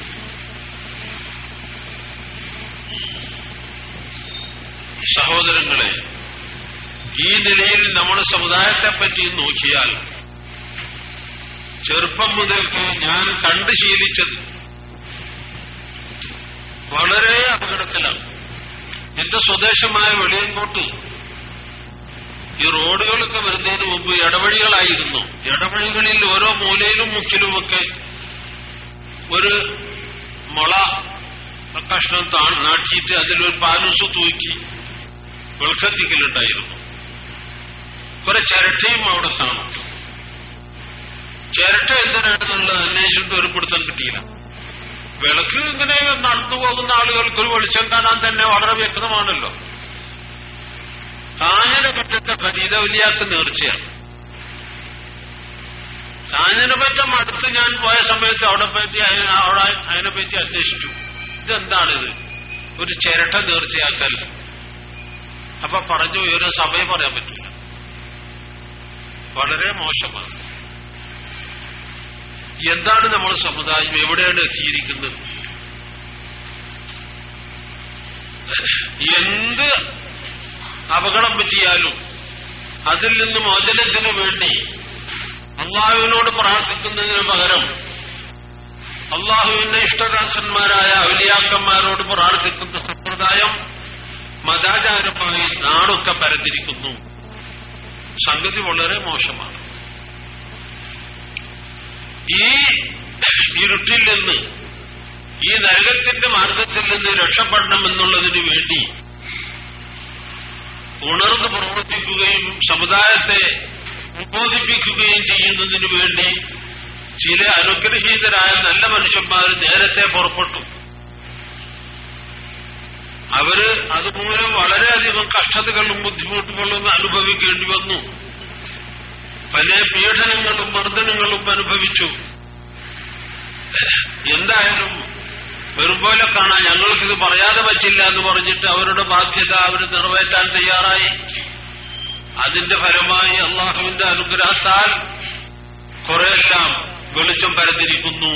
സഹോദരങ്ങളെ ഈ നിലയിൽ നമ്മുടെ സമുദായത്തെ പറ്റി നോക്കിയാൽ ചെറുപ്പം മുതൽക്ക് ഞാൻ കണ്ടു ശീലിച്ചത് വളരെ അപകടത്തിലാണ് എന്റെ സ്വദേശമായ വെളിയങ്കോട്ട് ഈ റോഡുകളൊക്കെ വരുന്നതിന് മുമ്പ് ഇടവഴികളായിരുന്നു ഇടവഴികളിൽ ഓരോ മൂലയിലും മുക്കിലുമൊക്കെ ഒരു മുള കഷ്ണം താ നാട്ടിയിട്ട് അതിലൊരു പാലൂസ് തൂക്കി വെളുക്കത്തിക്കലുണ്ടായിരുന്നു കുറെ ചിരട്ടയും അവിടെ കാണും ചിരട്ട എന്തിനാണെന്നുള്ളത് അന്വേഷിച്ചിട്ട് ഒരു പിടുത്തം കിട്ടിയില്ല വിളക്ക് ഇങ്ങനെ നടന്നു പോകുന്ന ആളുകൾക്ക് ഒരു വെളിച്ചം കാണാൻ തന്നെ വളരെ വ്യക്തമാണല്ലോ കാഞ്ഞിരപ്പറ്റത്തെ ഫരീദൗലിയാക്ക് നേർച്ചയാണ് കാഞ്ഞിരപ്പറ്റം അടുത്ത് ഞാൻ പോയ സമയത്ത് അവിടെ പറ്റി അയ- അവിടെ അതിനെപ്പറ്റി അന്വേഷിച്ചു ഇതെന്താണിത് ഒരു ചിരട്ട നേർച്ചയാക്കൽ അപ്പൊ പറഞ്ഞു ഒരു സമയം പറയാൻ പറ്റില്ല വളരെ മോശമാണ് എന്താണ് നമ്മുടെ സമുദായം എവിടെയാണ് എത്തിയിരിക്കുന്നത് എന്ത് അപകടം പറ്റിയാലും അതിൽ നിന്ന് മോചനത്തിന് വേണ്ടി അള്ളാഹുവിനോട് പ്രാർത്ഥിക്കുന്നതിന് പകരം അള്ളാഹുവിന്റെ ഇഷ്ടദാസന്മാരായ ഔലിയാക്കന്മാരോട് പ്രാർത്ഥിക്കുന്ന സമ്പ്രദായം മതാചാരമായി നാടൊക്കെ പരത്തിരിക്കുന്നു സംഗതി വളരെ മോശമാണ് ഈ ഇരുട്ടിൽ നിന്ന് ഈ നരകത്തിന്റെ മാർഗത്തിൽ നിന്ന് രക്ഷപ്പെടണം എന്നുള്ളതിനു വേണ്ടി ഉണർന്ന് പ്രവർത്തിക്കുകയും സമുദായത്തെ ഉദ്ബോധിപ്പിക്കുകയും ചെയ്യുന്നതിനു വേണ്ടി ചില അനുഗ്രഹീതരായ നല്ല മനുഷ്യന്മാർ നേരത്തെ പുറപ്പെട്ടു അവര് അതുമൂലം വളരെയധികം കഷ്ടതകളും ബുദ്ധിമുട്ടുകളും അനുഭവിക്കേണ്ടി വന്നു പല പീഡനങ്ങളും മർദ്ദനങ്ങളും അനുഭവിച്ചു എന്തായാലും വെറും പോലെ കാണാൻ ഞങ്ങൾക്കിത് പറയാതെ പറ്റില്ല എന്ന് പറഞ്ഞിട്ട് അവരുടെ ബാധ്യത അവർ നിറവേറ്റാൻ തയ്യാറായി അതിന്റെ ഫലമായി അള്ളാഹുവിന്റെ അനുഗ്രഹത്താൽ കുറെയെല്ലാം വെളിച്ചം പരന്നിരിക്കുന്നു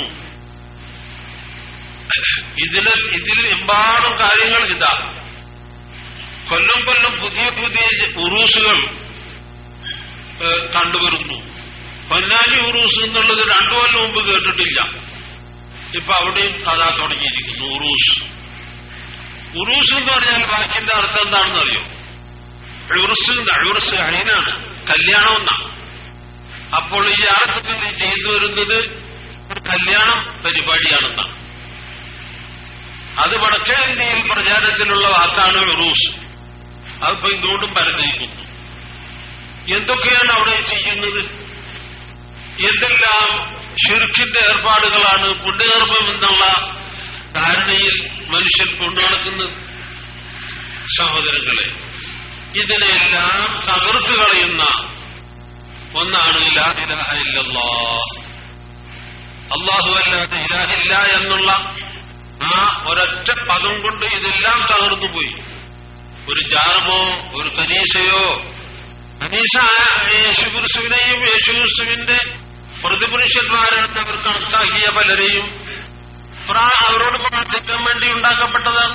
ഇതിന് ഇതിൽ എമ്പാടും കാര്യങ്ങൾ ഇതാ കൊല്ലം കൊല്ലം പുതിയ പുതിയ ഉറൂസുകൾ ഏഹ്, കണ്ടുവരുന്നു പൊന്നാനി ഉറൂസ് എന്നുള്ളത് രണ്ടു കൊല്ലം മുമ്പ് കേട്ടിട്ടില്ല ഇപ്പൊ അവിടെയും അതാ തുടങ്ങിയിരിക്കുന്നു ഉറൂസ് ഉറൂസ് എന്ന് പറഞ്ഞാൽ വാക്കിന്റെ അർത്ഥം എന്താണെന്ന് അറിയോ ഉറുസ് ഉറുസ് അയിനാണ് കല്യാണം എന്നാണ് അപ്പോൾ ഈ അർത്ഥത്തിൽ ചെയ്തു വരുന്നത് ഒരു കല്യാണം പരിപാടിയാണെന്നാണ് അത് വടക്കേ ഇന്ത്യയിൽ പ്രചാരത്തിലുള്ള വാക്കാണ് ഉറൂസ് അതിപ്പോ ഇതുകൊണ്ടും പരന്നിരിക്കുന്നു എന്തൊക്കെയാണ് അവിടെ ചെയ്യുന്നത് എന്തെല്ലാം ഷിർഖിന്റെ ഏർപ്പാടുകളാണ് പുണ്യകർമ്മം എന്നുള്ള ധാരണയിൽ മനുഷ്യൻ കൊണ്ടുനടക്കുന്നത് സഹോദരങ്ങളെ ഇതിനെല്ലാം തകർത്തു കളയുന്ന ഒന്നാണ് ലാ ഇലാഹ ഇല്ലല്ലാഹ്. അല്ലാഹു അല്ലാതെ ഇലാഹില്ല എന്നുള്ള ആ ഒരൊറ്റ പദം കൊണ്ട് ഇതെല്ലാം തകർന്നുപോയി ഒരു ജാറമോ ഒരു കനീസയോ കനീസ യേശുക്രിസ്തുവിനെയും യേശുക്രിസ്തുവിന്റെ പ്രതിപുരുഷന്മാരായിട്ട് അവർ കണക്കാക്കിയ പലരെയും പ്രാ- അവരോട് പ്രാർത്ഥിക്കാൻ വേണ്ടി ഉണ്ടാക്കപ്പെട്ടതാണ്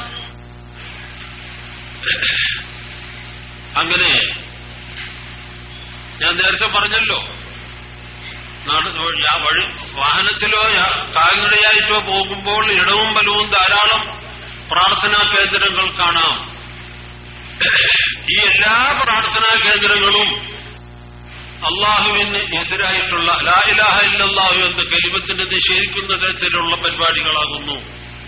അങ്ങനെ ഞാൻ നേരത്തെ പറഞ്ഞല്ലോ നാട് യാ- വഴി വാഹനത്തിലോ യാ- കാൽനടയായിട്ടോ പോകുമ്പോൾ ഇടവും വലവും ധാരാളം പ്രാർത്ഥനാ കേന്ദ്രങ്ങൾ കാണാം ഈ എല്ലാ പ്രാർത്ഥനാ കേന്ദ്രങ്ങളും അള്ളാഹുവിന് എതിരായിട്ടുള്ള ലാ ഇലാഹ ഇല്ലല്ലാഹു എന്ന കലിമത്തിന് നിഷേധിക്കുന്ന തരത്തിലുള്ള പരിപാടികളാകുന്നു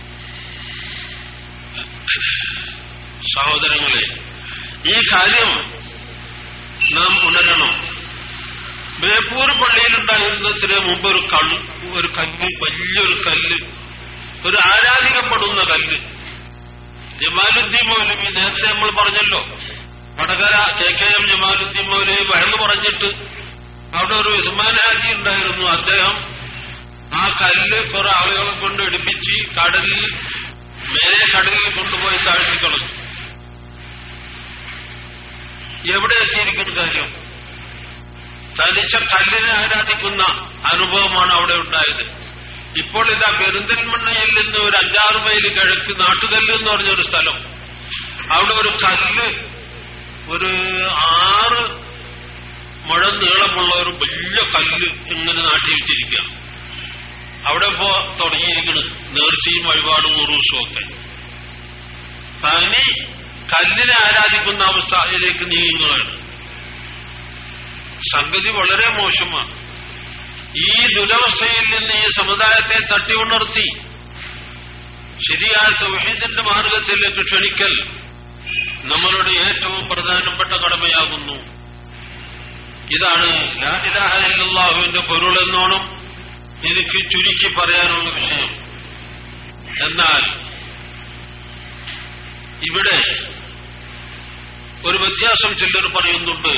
സഹോദരങ്ങളെ ഈ കാര്യം നാം ഉണരണം ബേപ്പൂർ പള്ളിയിലുണ്ടായിരുന്നതിന് മുമ്പ് ഒരു കള്ള് ഒരു കല്ല് വലിയൊരു കല്ല് ഒരു ആരാധിക്കപ്പെടുന്ന കല്ല് ജമാലുദ്ദീൻ മൗലവി നേരത്തെ നമ്മൾ പറഞ്ഞല്ലോ Vadakara K K M Jamaluddin Moulavi വഴന്ന് പറഞ്ഞിട്ട് അവിടെ ഒരു ഉസ്മാൻ ഹാജി ഉണ്ടായിരുന്നു അദ്ദേഹം ആ കല്ല് കുറെ ആളുകളെ കൊണ്ട് എടുപ്പിച്ച് കടലിൽ മേലെ കടലിൽ കൊണ്ടുപോയി താഴ്ത്തിക്കളഞ്ഞു എവിടെ എത്തിയിരിക്കുന്ന കാര്യം തനിച്ച കല്ലിനെ ആരാധിക്കുന്ന അനുഭവമാണ് അവിടെ ഉണ്ടായത് ഇപ്പോൾ ഇതാ പെരിന്തൽമണ്ണയിൽ നിന്ന് ഒരു അഞ്ചാറ് മൈൽ കിഴക്ക് നാട്ടുകല്ല് എന്ന് പറഞ്ഞൊരു സ്ഥലം അവിടെ ഒരു കല്ല് ഒരു ആറ് മുഴ നീളമുള്ള ഒരു വലിയ കല്ല് ഇങ്ങനെ നാട്ടി വെച്ചിരിക്കുക അവിടെ ഇപ്പോ തുടങ്ങിയിരിക്കുന്നത് നേർച്ചയും വഴിപാടും ഉറൂസും ഒക്കെ തനി കല്ലിനെ ആരാധിക്കുന്ന അവസ്ഥയിലേക്ക് നീങ്ങുകയാണ് സംഗതി വളരെ മോശമാണ് ഈ ദുരവസ്ഥയിൽ നിന്ന് ഈ സമുദായത്തെ തട്ടി ഉണർത്തി ശരിയായ തൗഹീദിന്റെ മാർഗത്തിലേക്ക് ക്ഷണിക്കൽ നമ്മളുടെ ഏറ്റവും പ്രധാനപ്പെട്ട കടമയാകുന്നു ഇതാണ് ലാ ഇലാഹ ഇല്ലല്ലാഹുവിന്റെ പൊരുളെന്നോണം എനിക്ക് ചുരുക്കി പറയാനുള്ള വിഷയം എന്നാൽ ഇവിടെ ഒരു വ്യത്യാസം ചിലർ പറയുന്നുണ്ട്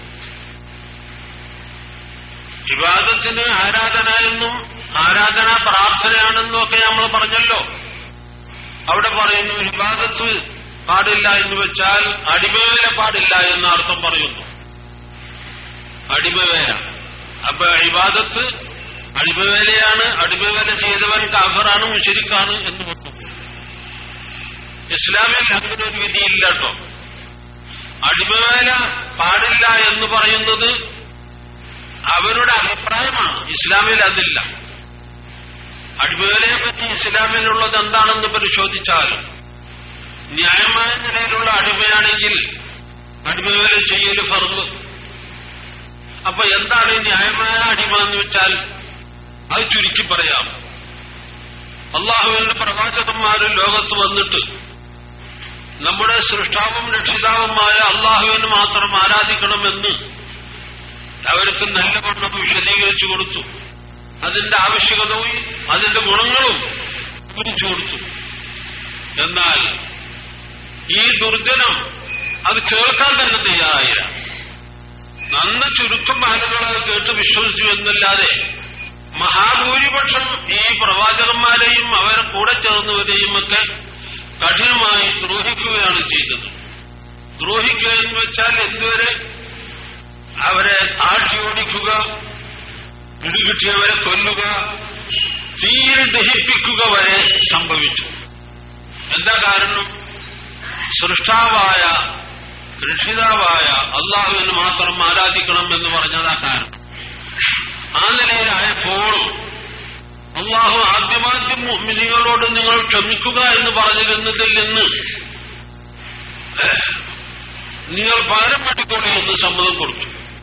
വിവാദത്തിന് ആരാധന എന്നും ആരാധന പ്രാർത്ഥനയാണെന്നും ഒക്കെ നമ്മൾ പറഞ്ഞല്ലോ അവിടെ പറയുന്നു വിവാദത്ത് പാടില്ല എന്ന് വെച്ചാൽ അടിമവേല പാടില്ല എന്ന അർത്ഥം പറയുന്നു അടിമവേല അപ്പൊ ഇബാദത്ത് അടിമവേലയാണ് അടിമവേല ചെയ്തവൻ കാഫറാണ് മുഷരിക്കാണ് എന്ന് പറഞ്ഞു ഇസ്ലാമിൽ അങ്ങനെ ഒരു വിധിയില്ല കേട്ടോ അടിമവേല പാടില്ല എന്ന് പറയുന്നത് അവരുടെ അഭിപ്രായമാണ് ഇസ്ലാമിൽ അതില്ല അടിമവേലയെ പറ്റി ഇസ്ലാമിലുള്ളത് എന്താണെന്ന് പരിശോധിച്ചാൽ ന്യായമായ നിലയിലുള്ള അടിമയാണെങ്കിൽ അടിമവേല ചെയ്യൽ ഫർവ് അപ്പൊ എന്താണ് ഈ ന്യായമായ അടിമ എന്ന് വെച്ചാൽ അത് ചുരുക്കി പറയാം അള്ളാഹുവിന്റെ പ്രവാചകന്മാർ ലോകത്ത് വന്നിട്ട് നമ്മുടെ സൃഷ്ടാവും രക്ഷിതാവുമായ അള്ളാഹുവിന് മാത്രം ആരാധിക്കണമെന്ന് അവർക്ക് നല്ല പഠനം വിശദീകരിച്ചു കൊടുത്തു അതിന്റെ ആവശ്യകതയും അതിന്റെ ഗുണങ്ങളും കുറിച്ചു കൊടുത്തു എന്നാൽ ഈ ദുർജനം അത് കേൾക്കാൻ തന്നെ തയ്യാറായില്ല നന്ന ചുരുക്കം ആളുകൾ അത് കേട്ട് വിശ്വസിച്ചു എന്നല്ലാതെ മഹാഭൂരിപക്ഷം ഈ പ്രവാചകന്മാരെയും അവരെ കൂടെ ചേർന്നവരെയും ഒക്കെ കഠിനമായി ദ്രോഹിക്കുകയാണ് ചെയ്തത് ദ്രോഹിക്കുക എന്ന് വെച്ചാൽ എന്തുവരെ അവരെ ആട്ടിയോടിക്കുക പിടികിട്ടിയവരെ കൊല്ലുക തീരെ ദഹിപ്പിക്കുക വരെ സംഭവിച്ചു എന്താ കാരണം സൃഷ്ടാവായ രക്ഷിതാവായ അള്ളാഹുവിന് മാത്രം ആരാധിക്കണം എന്ന് പറഞ്ഞതാ കാരണം ആ നിലയിലായപ്പോൾ അള്ളാഹു ആദ്യമാദ്യം മുഅ്മിനീങ്ങളോട് നിങ്ങൾ ക്ഷമിക്കുക എന്ന് പറഞ്ഞിരുന്നതിൽ നിന്ന് നിങ്ങൾ പകരം പറ്റിക്കോളി എന്ന് സമ്മതം കൊടുത്തു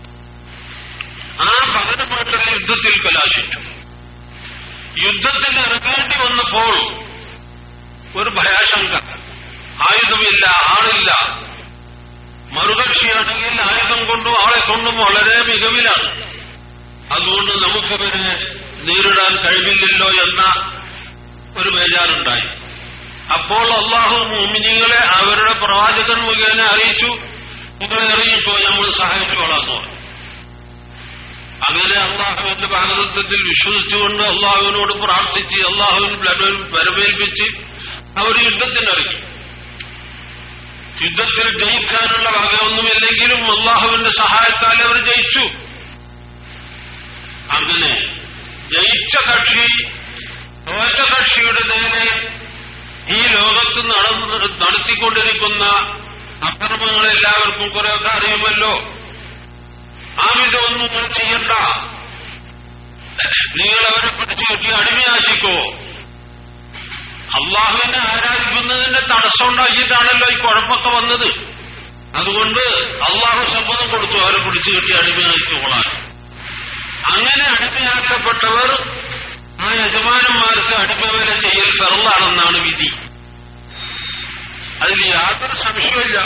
ആ പകരമായിട്ടുള്ള യുദ്ധത്തിൽ കലാശിച്ചു യുദ്ധത്തിൽ ഇറങ്ങേണ്ടി വന്നപ്പോൾ ഒരു ഭയാശങ്ക ആയുധമില്ല ആളില്ല മറുകക്ഷിയാണെങ്കിൽ ആയുധം കൊണ്ടും ആളെ കൊണ്ടും വളരെ മികവിലാണ് അതുകൊണ്ട് നമുക്കവരെ നേരിടാൻ കഴിവില്ലല്ലോ എന്ന ഒരു ബേജാറുണ്ടായി അപ്പോൾ അള്ളാഹു മുമിനികളെ അവരുടെ പ്രവാചകൻ മുഖേന അറിയിച്ചു നിങ്ങളെ അറിയിപ്പോ നമ്മൾ സഹായിച്ചോളാന്ന് പറഞ്ഞു അങ്ങനെ അള്ളാഹുവിന്റെ ഭാഗത്വത്തിൽ വിശ്വസിച്ചുകൊണ്ട് അള്ളാഹുവിനോട് പ്രാർത്ഥിച്ച് അള്ളാഹുവിന് വരവേൽപ്പിച്ച് അവർ യുദ്ധത്തിനിറങ്ങി യുദ്ധത്തിൽ ജയിക്കാനുള്ള വകയൊന്നുമില്ലെങ്കിലും അള്ളാഹുവിന്റെ സഹായത്താൽ അവർ ജയിച്ചു അങ്ങനെ ജയിച്ച കക്ഷി തോറ്റ കക്ഷിയുടെ നേരെ ഈ ലോകത്ത് നടന്ന് നടത്തിക്കൊണ്ടിരിക്കുന്ന അക്രമങ്ങൾ എല്ലാവർക്കും കുറെയൊക്കെ അറിയുമല്ലോ ആ വിധമൊന്നും നിങ്ങൾ ചെയ്യണ്ട നിങ്ങൾ അവരെ പിടിച്ചു കിട്ടി അടിമയാശിക്കോ അള്ളാഹുവിനെ ആരാധിക്കുന്നതിന്റെ തടസ്സം ഉണ്ടാക്കിയിട്ടാണല്ലോ ഈ കുഴപ്പമൊക്കെ വന്നത് അതുകൊണ്ട് അള്ളാഹു സമ്മതം കൊടുത്തു അവരെ പിടിച്ചു കിട്ടി അടിമയാക്കിക്കോളാൻ അങ്ങനെ അടിമയാക്കപ്പെട്ടവർ ആ യജമാനന്മാർക്ക് അടിമവേല ചെയ്യൽ ഫെറലാണെന്നാണ് വിധി അതിൽ യാതൊരു സംശയമില്ല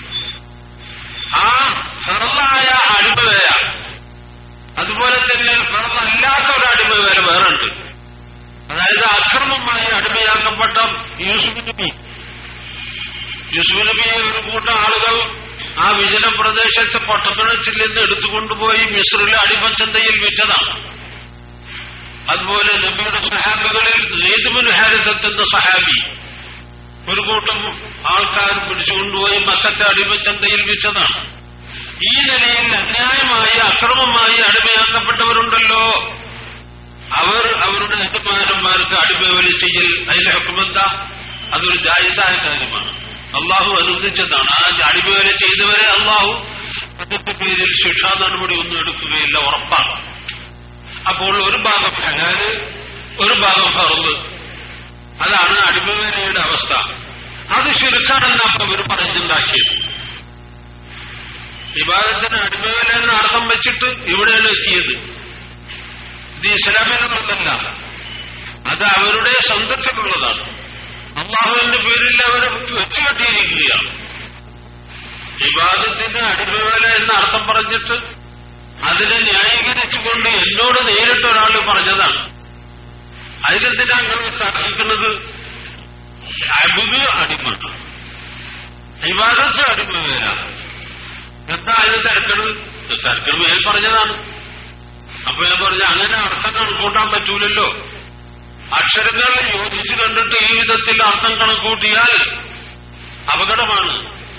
ആ ഫെറലായ അടിമവേല അതുപോലെ തന്നെ ഫെറലല്ലാത്ത ഒരു അടിമവേല വേറെ ഉണ്ട് അതായത് അക്രമമായി അടിമയാക്കപ്പെട്ട യൂസുഫ് നബി യൂസുഫ് നബിയെ ഒരു കൂട്ടം ആളുകൾ ആ വിജന പ്രദേശത്തെ പൊട്ടക്കിണറ്റിൽ നിന്ന് എടുത്തുകൊണ്ടുപോയി മിശ്രിലെ അടിമച്ചന്തയിൽ വിറ്റതാണ് അതുപോലെ നബിയുടെ സഹാബികളിൽ നെയ്തുബിൻ ഹാരിസത്ത് എന്ന സഹാബി ഒരു കൂട്ടം ആൾക്കാർ പിടിച്ചുകൊണ്ടുപോയി മക്കത്തെ അടിമച്ചന്തയിൽ വിറ്റതാണ് ഈ നിലയിൽ അന്യായമായി അക്രമമായി അടിമയാക്കപ്പെട്ടവരുണ്ടല്ലോ അവർ അവരുടെ യജമാനന്മാർക്ക് അടിമവേല ചെയ്യൽ അതിന്റെ ഹക്കുമെന്ത അതൊരു ജായിസായ കാര്യമാണ് അള്ളാഹു അനുവദിച്ചതാണ് ആ അടിമവേല ചെയ്തവരെ അള്ളാഹു അതിന്റെ പേരിൽ ശിക്ഷാ നടപടി ഒന്നും എടുക്കുകയില്ല ഉറപ്പാണ് അപ്പോൾ ഒരു ഭാഗം ഹലാല് ഒരു ഭാഗം ഫറവ് അതാണ് അടിമവേലയുടെ അവസ്ഥ അത് ശിർക്കാണെന്ന് അപ്പം ഇവർ പറഞ്ഞുണ്ടാക്കിയത് വിവാദത്തിന് അടിമവേല എന്ന അർത്ഥം വെച്ചിട്ട് ഇവിടെയാണ് എത്തിയത് ഇത് ഇസ്ലാമിനുള്ളതല്ല അത് അവരുടെ സ്വന്തത്തിലുള്ളതാണ് അള്ളാഹുവിന്റെ പേരിൽ അവർ വെച്ചുകെട്ടിയിരിക്കുകയാണ് വിവാദത്തിന് അടിമവേല എന്ന അർത്ഥം പറഞ്ഞിട്ട് അതിനെ ന്യായീകരിച്ചുകൊണ്ട് എന്നോട് നേരിട്ട് ഒരാൾ പറഞ്ഞതാണ് അതിലെന്തിനാ അങ്ങനെ സ്ഥാപിക്കുന്നത് അബുദ് അടിമ വിവാദത്ത് അടിമവേല എന്താ അതിന് തിരക്കണ് തിരക്കണ് മേൽ പറഞ്ഞതാണ് അപ്പൊ ഞാൻ പറഞ്ഞു അങ്ങനെ അർത്ഥം കണക്കൂട്ടാൻ പറ്റൂലല്ലോ അക്ഷരങ്ങൾ യോജിച്ച് കണ്ടിട്ട് ഈ വിധത്തിൽ അർത്ഥം കണക്കൂട്ടിയാൽ അപകടമാണ്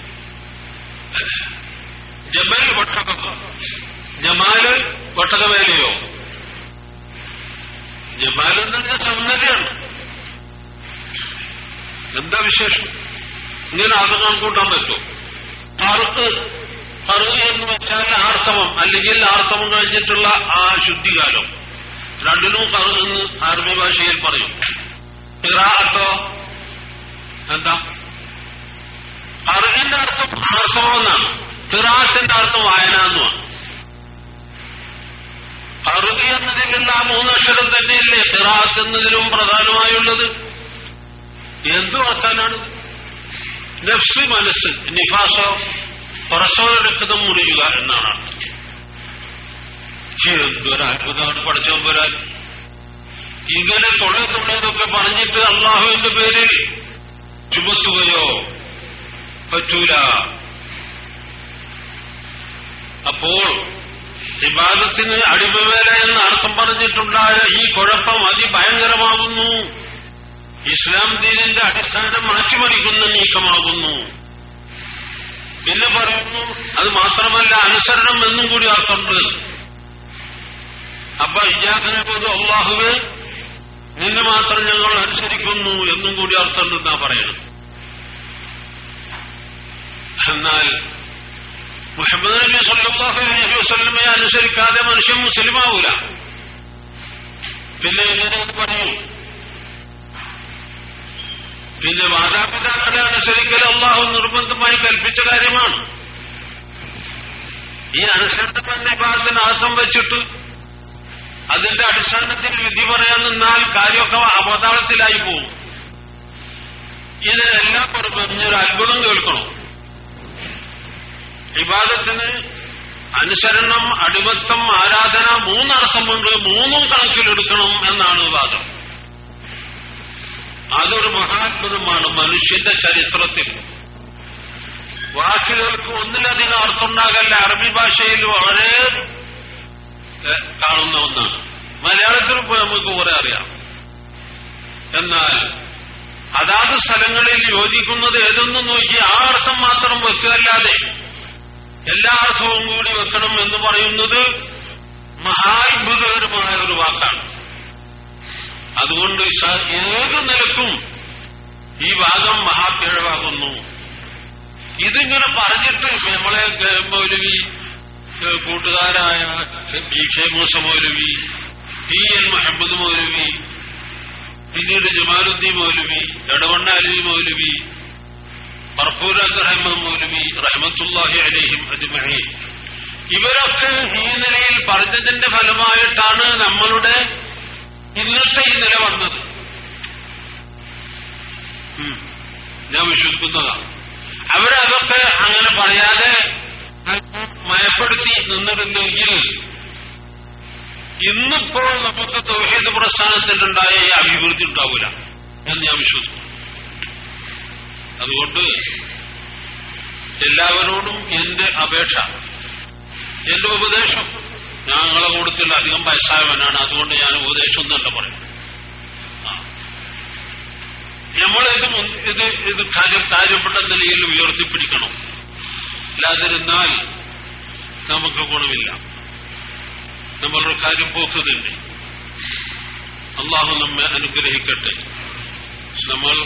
ജബൽ ഒട്ടകം ജമാല് ഒട്ടകവേലയോ ജമാൽ എന്ന് പറഞ്ഞാൽ സൗന്ദര്യമാണ് എന്താ വിശേഷം ഇങ്ങനെ അർത്ഥം കണക്കൂട്ടാൻ പറ്റുമോ കറുത്ത് കറു എന്ന് വെച്ചാൽ ആർത്തവം അല്ലെങ്കിൽ ആർത്തവം കഴിഞ്ഞിട്ടുള്ള ആ ശുദ്ധികാലം രണ്ടിനും കറു എന്ന് അറബി ഭാഷയിൽ പറയും ഇറാത്തോ എന്താ കറുകിന്റെ അർത്ഥം ആർത്തവം എന്നാണ് തിറാത്തിന്റെ അർത്ഥം വായന എന്നുമാണ് കറുകി എന്നതിലുള്ള ആ മൂന്നക്ഷരം തന്നെയല്ലേ തിറാത്ത് എന്നതിലും പ്രധാനമായുള്ളത് എന്തു വർത്താനാണ് നഫ്സ് മനസ്സ് നിഫാസോ പ്രസവരക്തം മുറിയുക എന്നാണ് അർത്ഥം എന്തൊരത്ഭുതമാണ് പഠിച്ചോ വരാൻ ഇങ്ങനെ തൊഴിൽ തൊഴിലൊക്കെ പറഞ്ഞിട്ട് അള്ളാഹുവിന്റെ പേരിൽ ചുമത്തുകയോ പറ്റൂല അപ്പോൾ വിവാദത്തിന് അടിമവേല എന്ന് അർത്ഥം പറഞ്ഞിട്ടുണ്ടായ ഈ കുഴപ്പം അതിഭയങ്കരമാകുന്നു ഇസ്ലാം ദീനിന്റെ അടിസ്ഥാനം മാറ്റിമറിക്കുന്ന നീക്കമാകുന്നു പിന്നെ പറയുന്നു അത് മാത്രമല്ല അനുസരണം എന്നും കൂടി അർത്ഥമുണ്ട് അപ്പൊ ഇജാഖിനെ പോലെ അള്ളാഹുവെ നിന്നെ മാത്രം ഞങ്ങൾ അനുസരിക്കുന്നു എന്നും കൂടി അർത്ഥമുണ്ടെന്നാ പറയണം എന്നാൽ മുഹമ്മദ് നബി സല്ലല്ലാഹു അലൈഹി വസല്ലമയെ അനുസരിക്കാതെ മനുഷ്യൻ മുസ്ലിമാവൂല പിന്നെ എങ്ങനെ അത് പറയും പിന്നെ മാതാപിതാക്കളെ അനുസരിക്കൽ അള്ളാഹു നിർബന്ധമായി കൽപ്പിച്ച കാര്യമാണ് ഈ അനുസരണം തന്നെ ഭാഗത്തിന് അർത്ഥം വെച്ചിട്ട് അതിന്റെ അടിസ്ഥാനത്തിൽ വിധി പറയാൻ നിന്നാൽ കാര്യമൊക്കെ അപതാളത്തിലായി പോകും ഇതിനെല്ലാം പറഞ്ഞൊരു അത്ഭുതം കേൾക്കണം വിവാദത്തിന് അനുസരണം അടിമത്തം ആരാധന മൂന്നർത്ഥമുണ്ട് മൂന്നും കണക്കിലെടുക്കണം എന്നാണ് വാദം അതൊരു മഹാത്ഭുതമാണ് മനുഷ്യന്റെ ചരിത്രത്തിൽ വാക്കുകൾക്ക് ഒന്നിലധികം അർത്ഥമുണ്ടാകല്ല അറബി ഭാഷയിൽ വളരെ ഏഹ്, കാണുന്ന ഒന്നാണ് മലയാളത്തിൽ പോയി നമുക്ക് കുറെ അറിയാം എന്നാൽ അതാത് സ്ഥലങ്ങളിൽ യോജിക്കുന്നത് ഏതെന്നും നോക്കി ആ അർത്ഥം മാത്രം വെക്കുകയല്ലാതെ എല്ലാ അർത്ഥവും കൂടി വെക്കണം എന്ന് പറയുന്നത് മഹാത്ഭുതകരമായ ഒരു വാക്കാണ് അതുകൊണ്ട് സ- ഏത് നിലക്കും ഈ വാദം മഹാപിഴവാകുന്നു ഇതിങ്ങനെ പറഞ്ഞിട്ട് നമ്മളെ ഗ- മൗലവി ഏഹ് കൂട്ടുകാരായ P K Moosa Moulavi T N Muhammad Moulavi പിന്നീട് ജമാലുദ്ദീൻ മൗലവി എടവണ്ണ അലി മൗലവി മർഫൂർ അബ്ദുറഹ്മാൻ മൗലവി റഹ്മത്തുല്ലാഹി അലൈഹിം അജ്മഈൻ ഇവരൊക്കെ ഈ നിലയിൽ പറഞ്ഞതിന്റെ ഫലമായിട്ടാണ് നമ്മളുടെ ഇന്നത്തെ ഈ നില വന്നത് ഉം. ഞാൻ വിശ്വസിക്കുന്നതാണ് അവരതൊക്കെ അങ്ങനെ പറയാതെ മയപ്പെടുത്തി നിന്നിരുന്നെങ്കിൽ ഇന്നിപ്പോൾ നമുക്ക് തൗഹീദ് പ്രസ്ഥാനത്തിലുണ്ടായ ഈ അഭിവൃദ്ധി ഉണ്ടാവില്ല എന്ന് ഞാൻ വിശ്വസിക്കുന്നു അതുകൊണ്ട് എല്ലാവരോടും എന്റെ അപേക്ഷ എന്റെ ഉപദേശം ഞങ്ങളെ കൂട്ടത്തിൽ അധികം വയസ്സായവനാണ് അതുകൊണ്ട് ഞാൻ ഉപദേശം എന്നല്ല പറയും ആ. നമ്മളിത് മുൻ- ഇത് ഇത് കാര്യം കാര്യപ്പെട്ട നിലയിൽ ഉയർത്തിപ്പിടിക്കണം അല്ലാതിരുന്നാൽ നമുക്ക് ഗുണമില്ല നമ്മളുടെ കാര്യം പോക്കുന്നുണ്ട് അള്ളാഹു നമ്മെ അനുഗ്രഹിക്കട്ടെ നമ്മൾ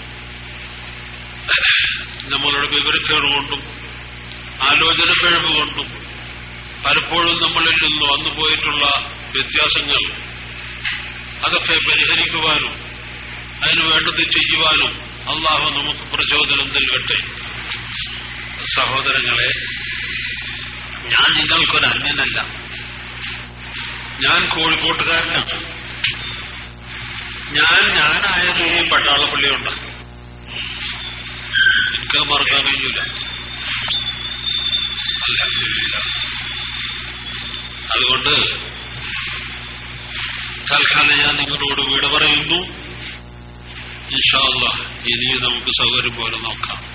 നമ്മളുടെ വിവരക്കേട് കൊണ്ടും ആലോചന പിഴവ് കൊണ്ടും പലപ്പോഴും നമ്മളിൽ നിന്ന് വന്നു പോയിട്ടുള്ള വ്യത്യാസങ്ങൾ അതൊക്കെ പരിഹരിക്കുവാനും അതിന് വേണ്ടത് ചെയ്യുവാനും അള്ളാഹു നമുക്ക് പ്രചോദനം നൽകട്ടെ സഹോദരങ്ങളെ ഞാൻ നിങ്ങൾക്കൊരു അന്യനല്ല ഞാൻ കോഴിക്കോട്ടുകാരനാണ് ഞാൻ ഞാനായത് ഈ പട്ടാളപ്പള്ളിയുണ്ട് എനിക്ക് മറക്കാൻ കഴിയില്ല അൽഹംദുലില്ലാ. അതുകൊണ്ട് തൽക്കാലം ഞാൻ നിങ്ങളോട് വീട് പറയുന്നു ഇൻഷാ അല്ലാഹ് ഇനി നമുക്ക് സൗകര്യം പോലെ നോക്കാം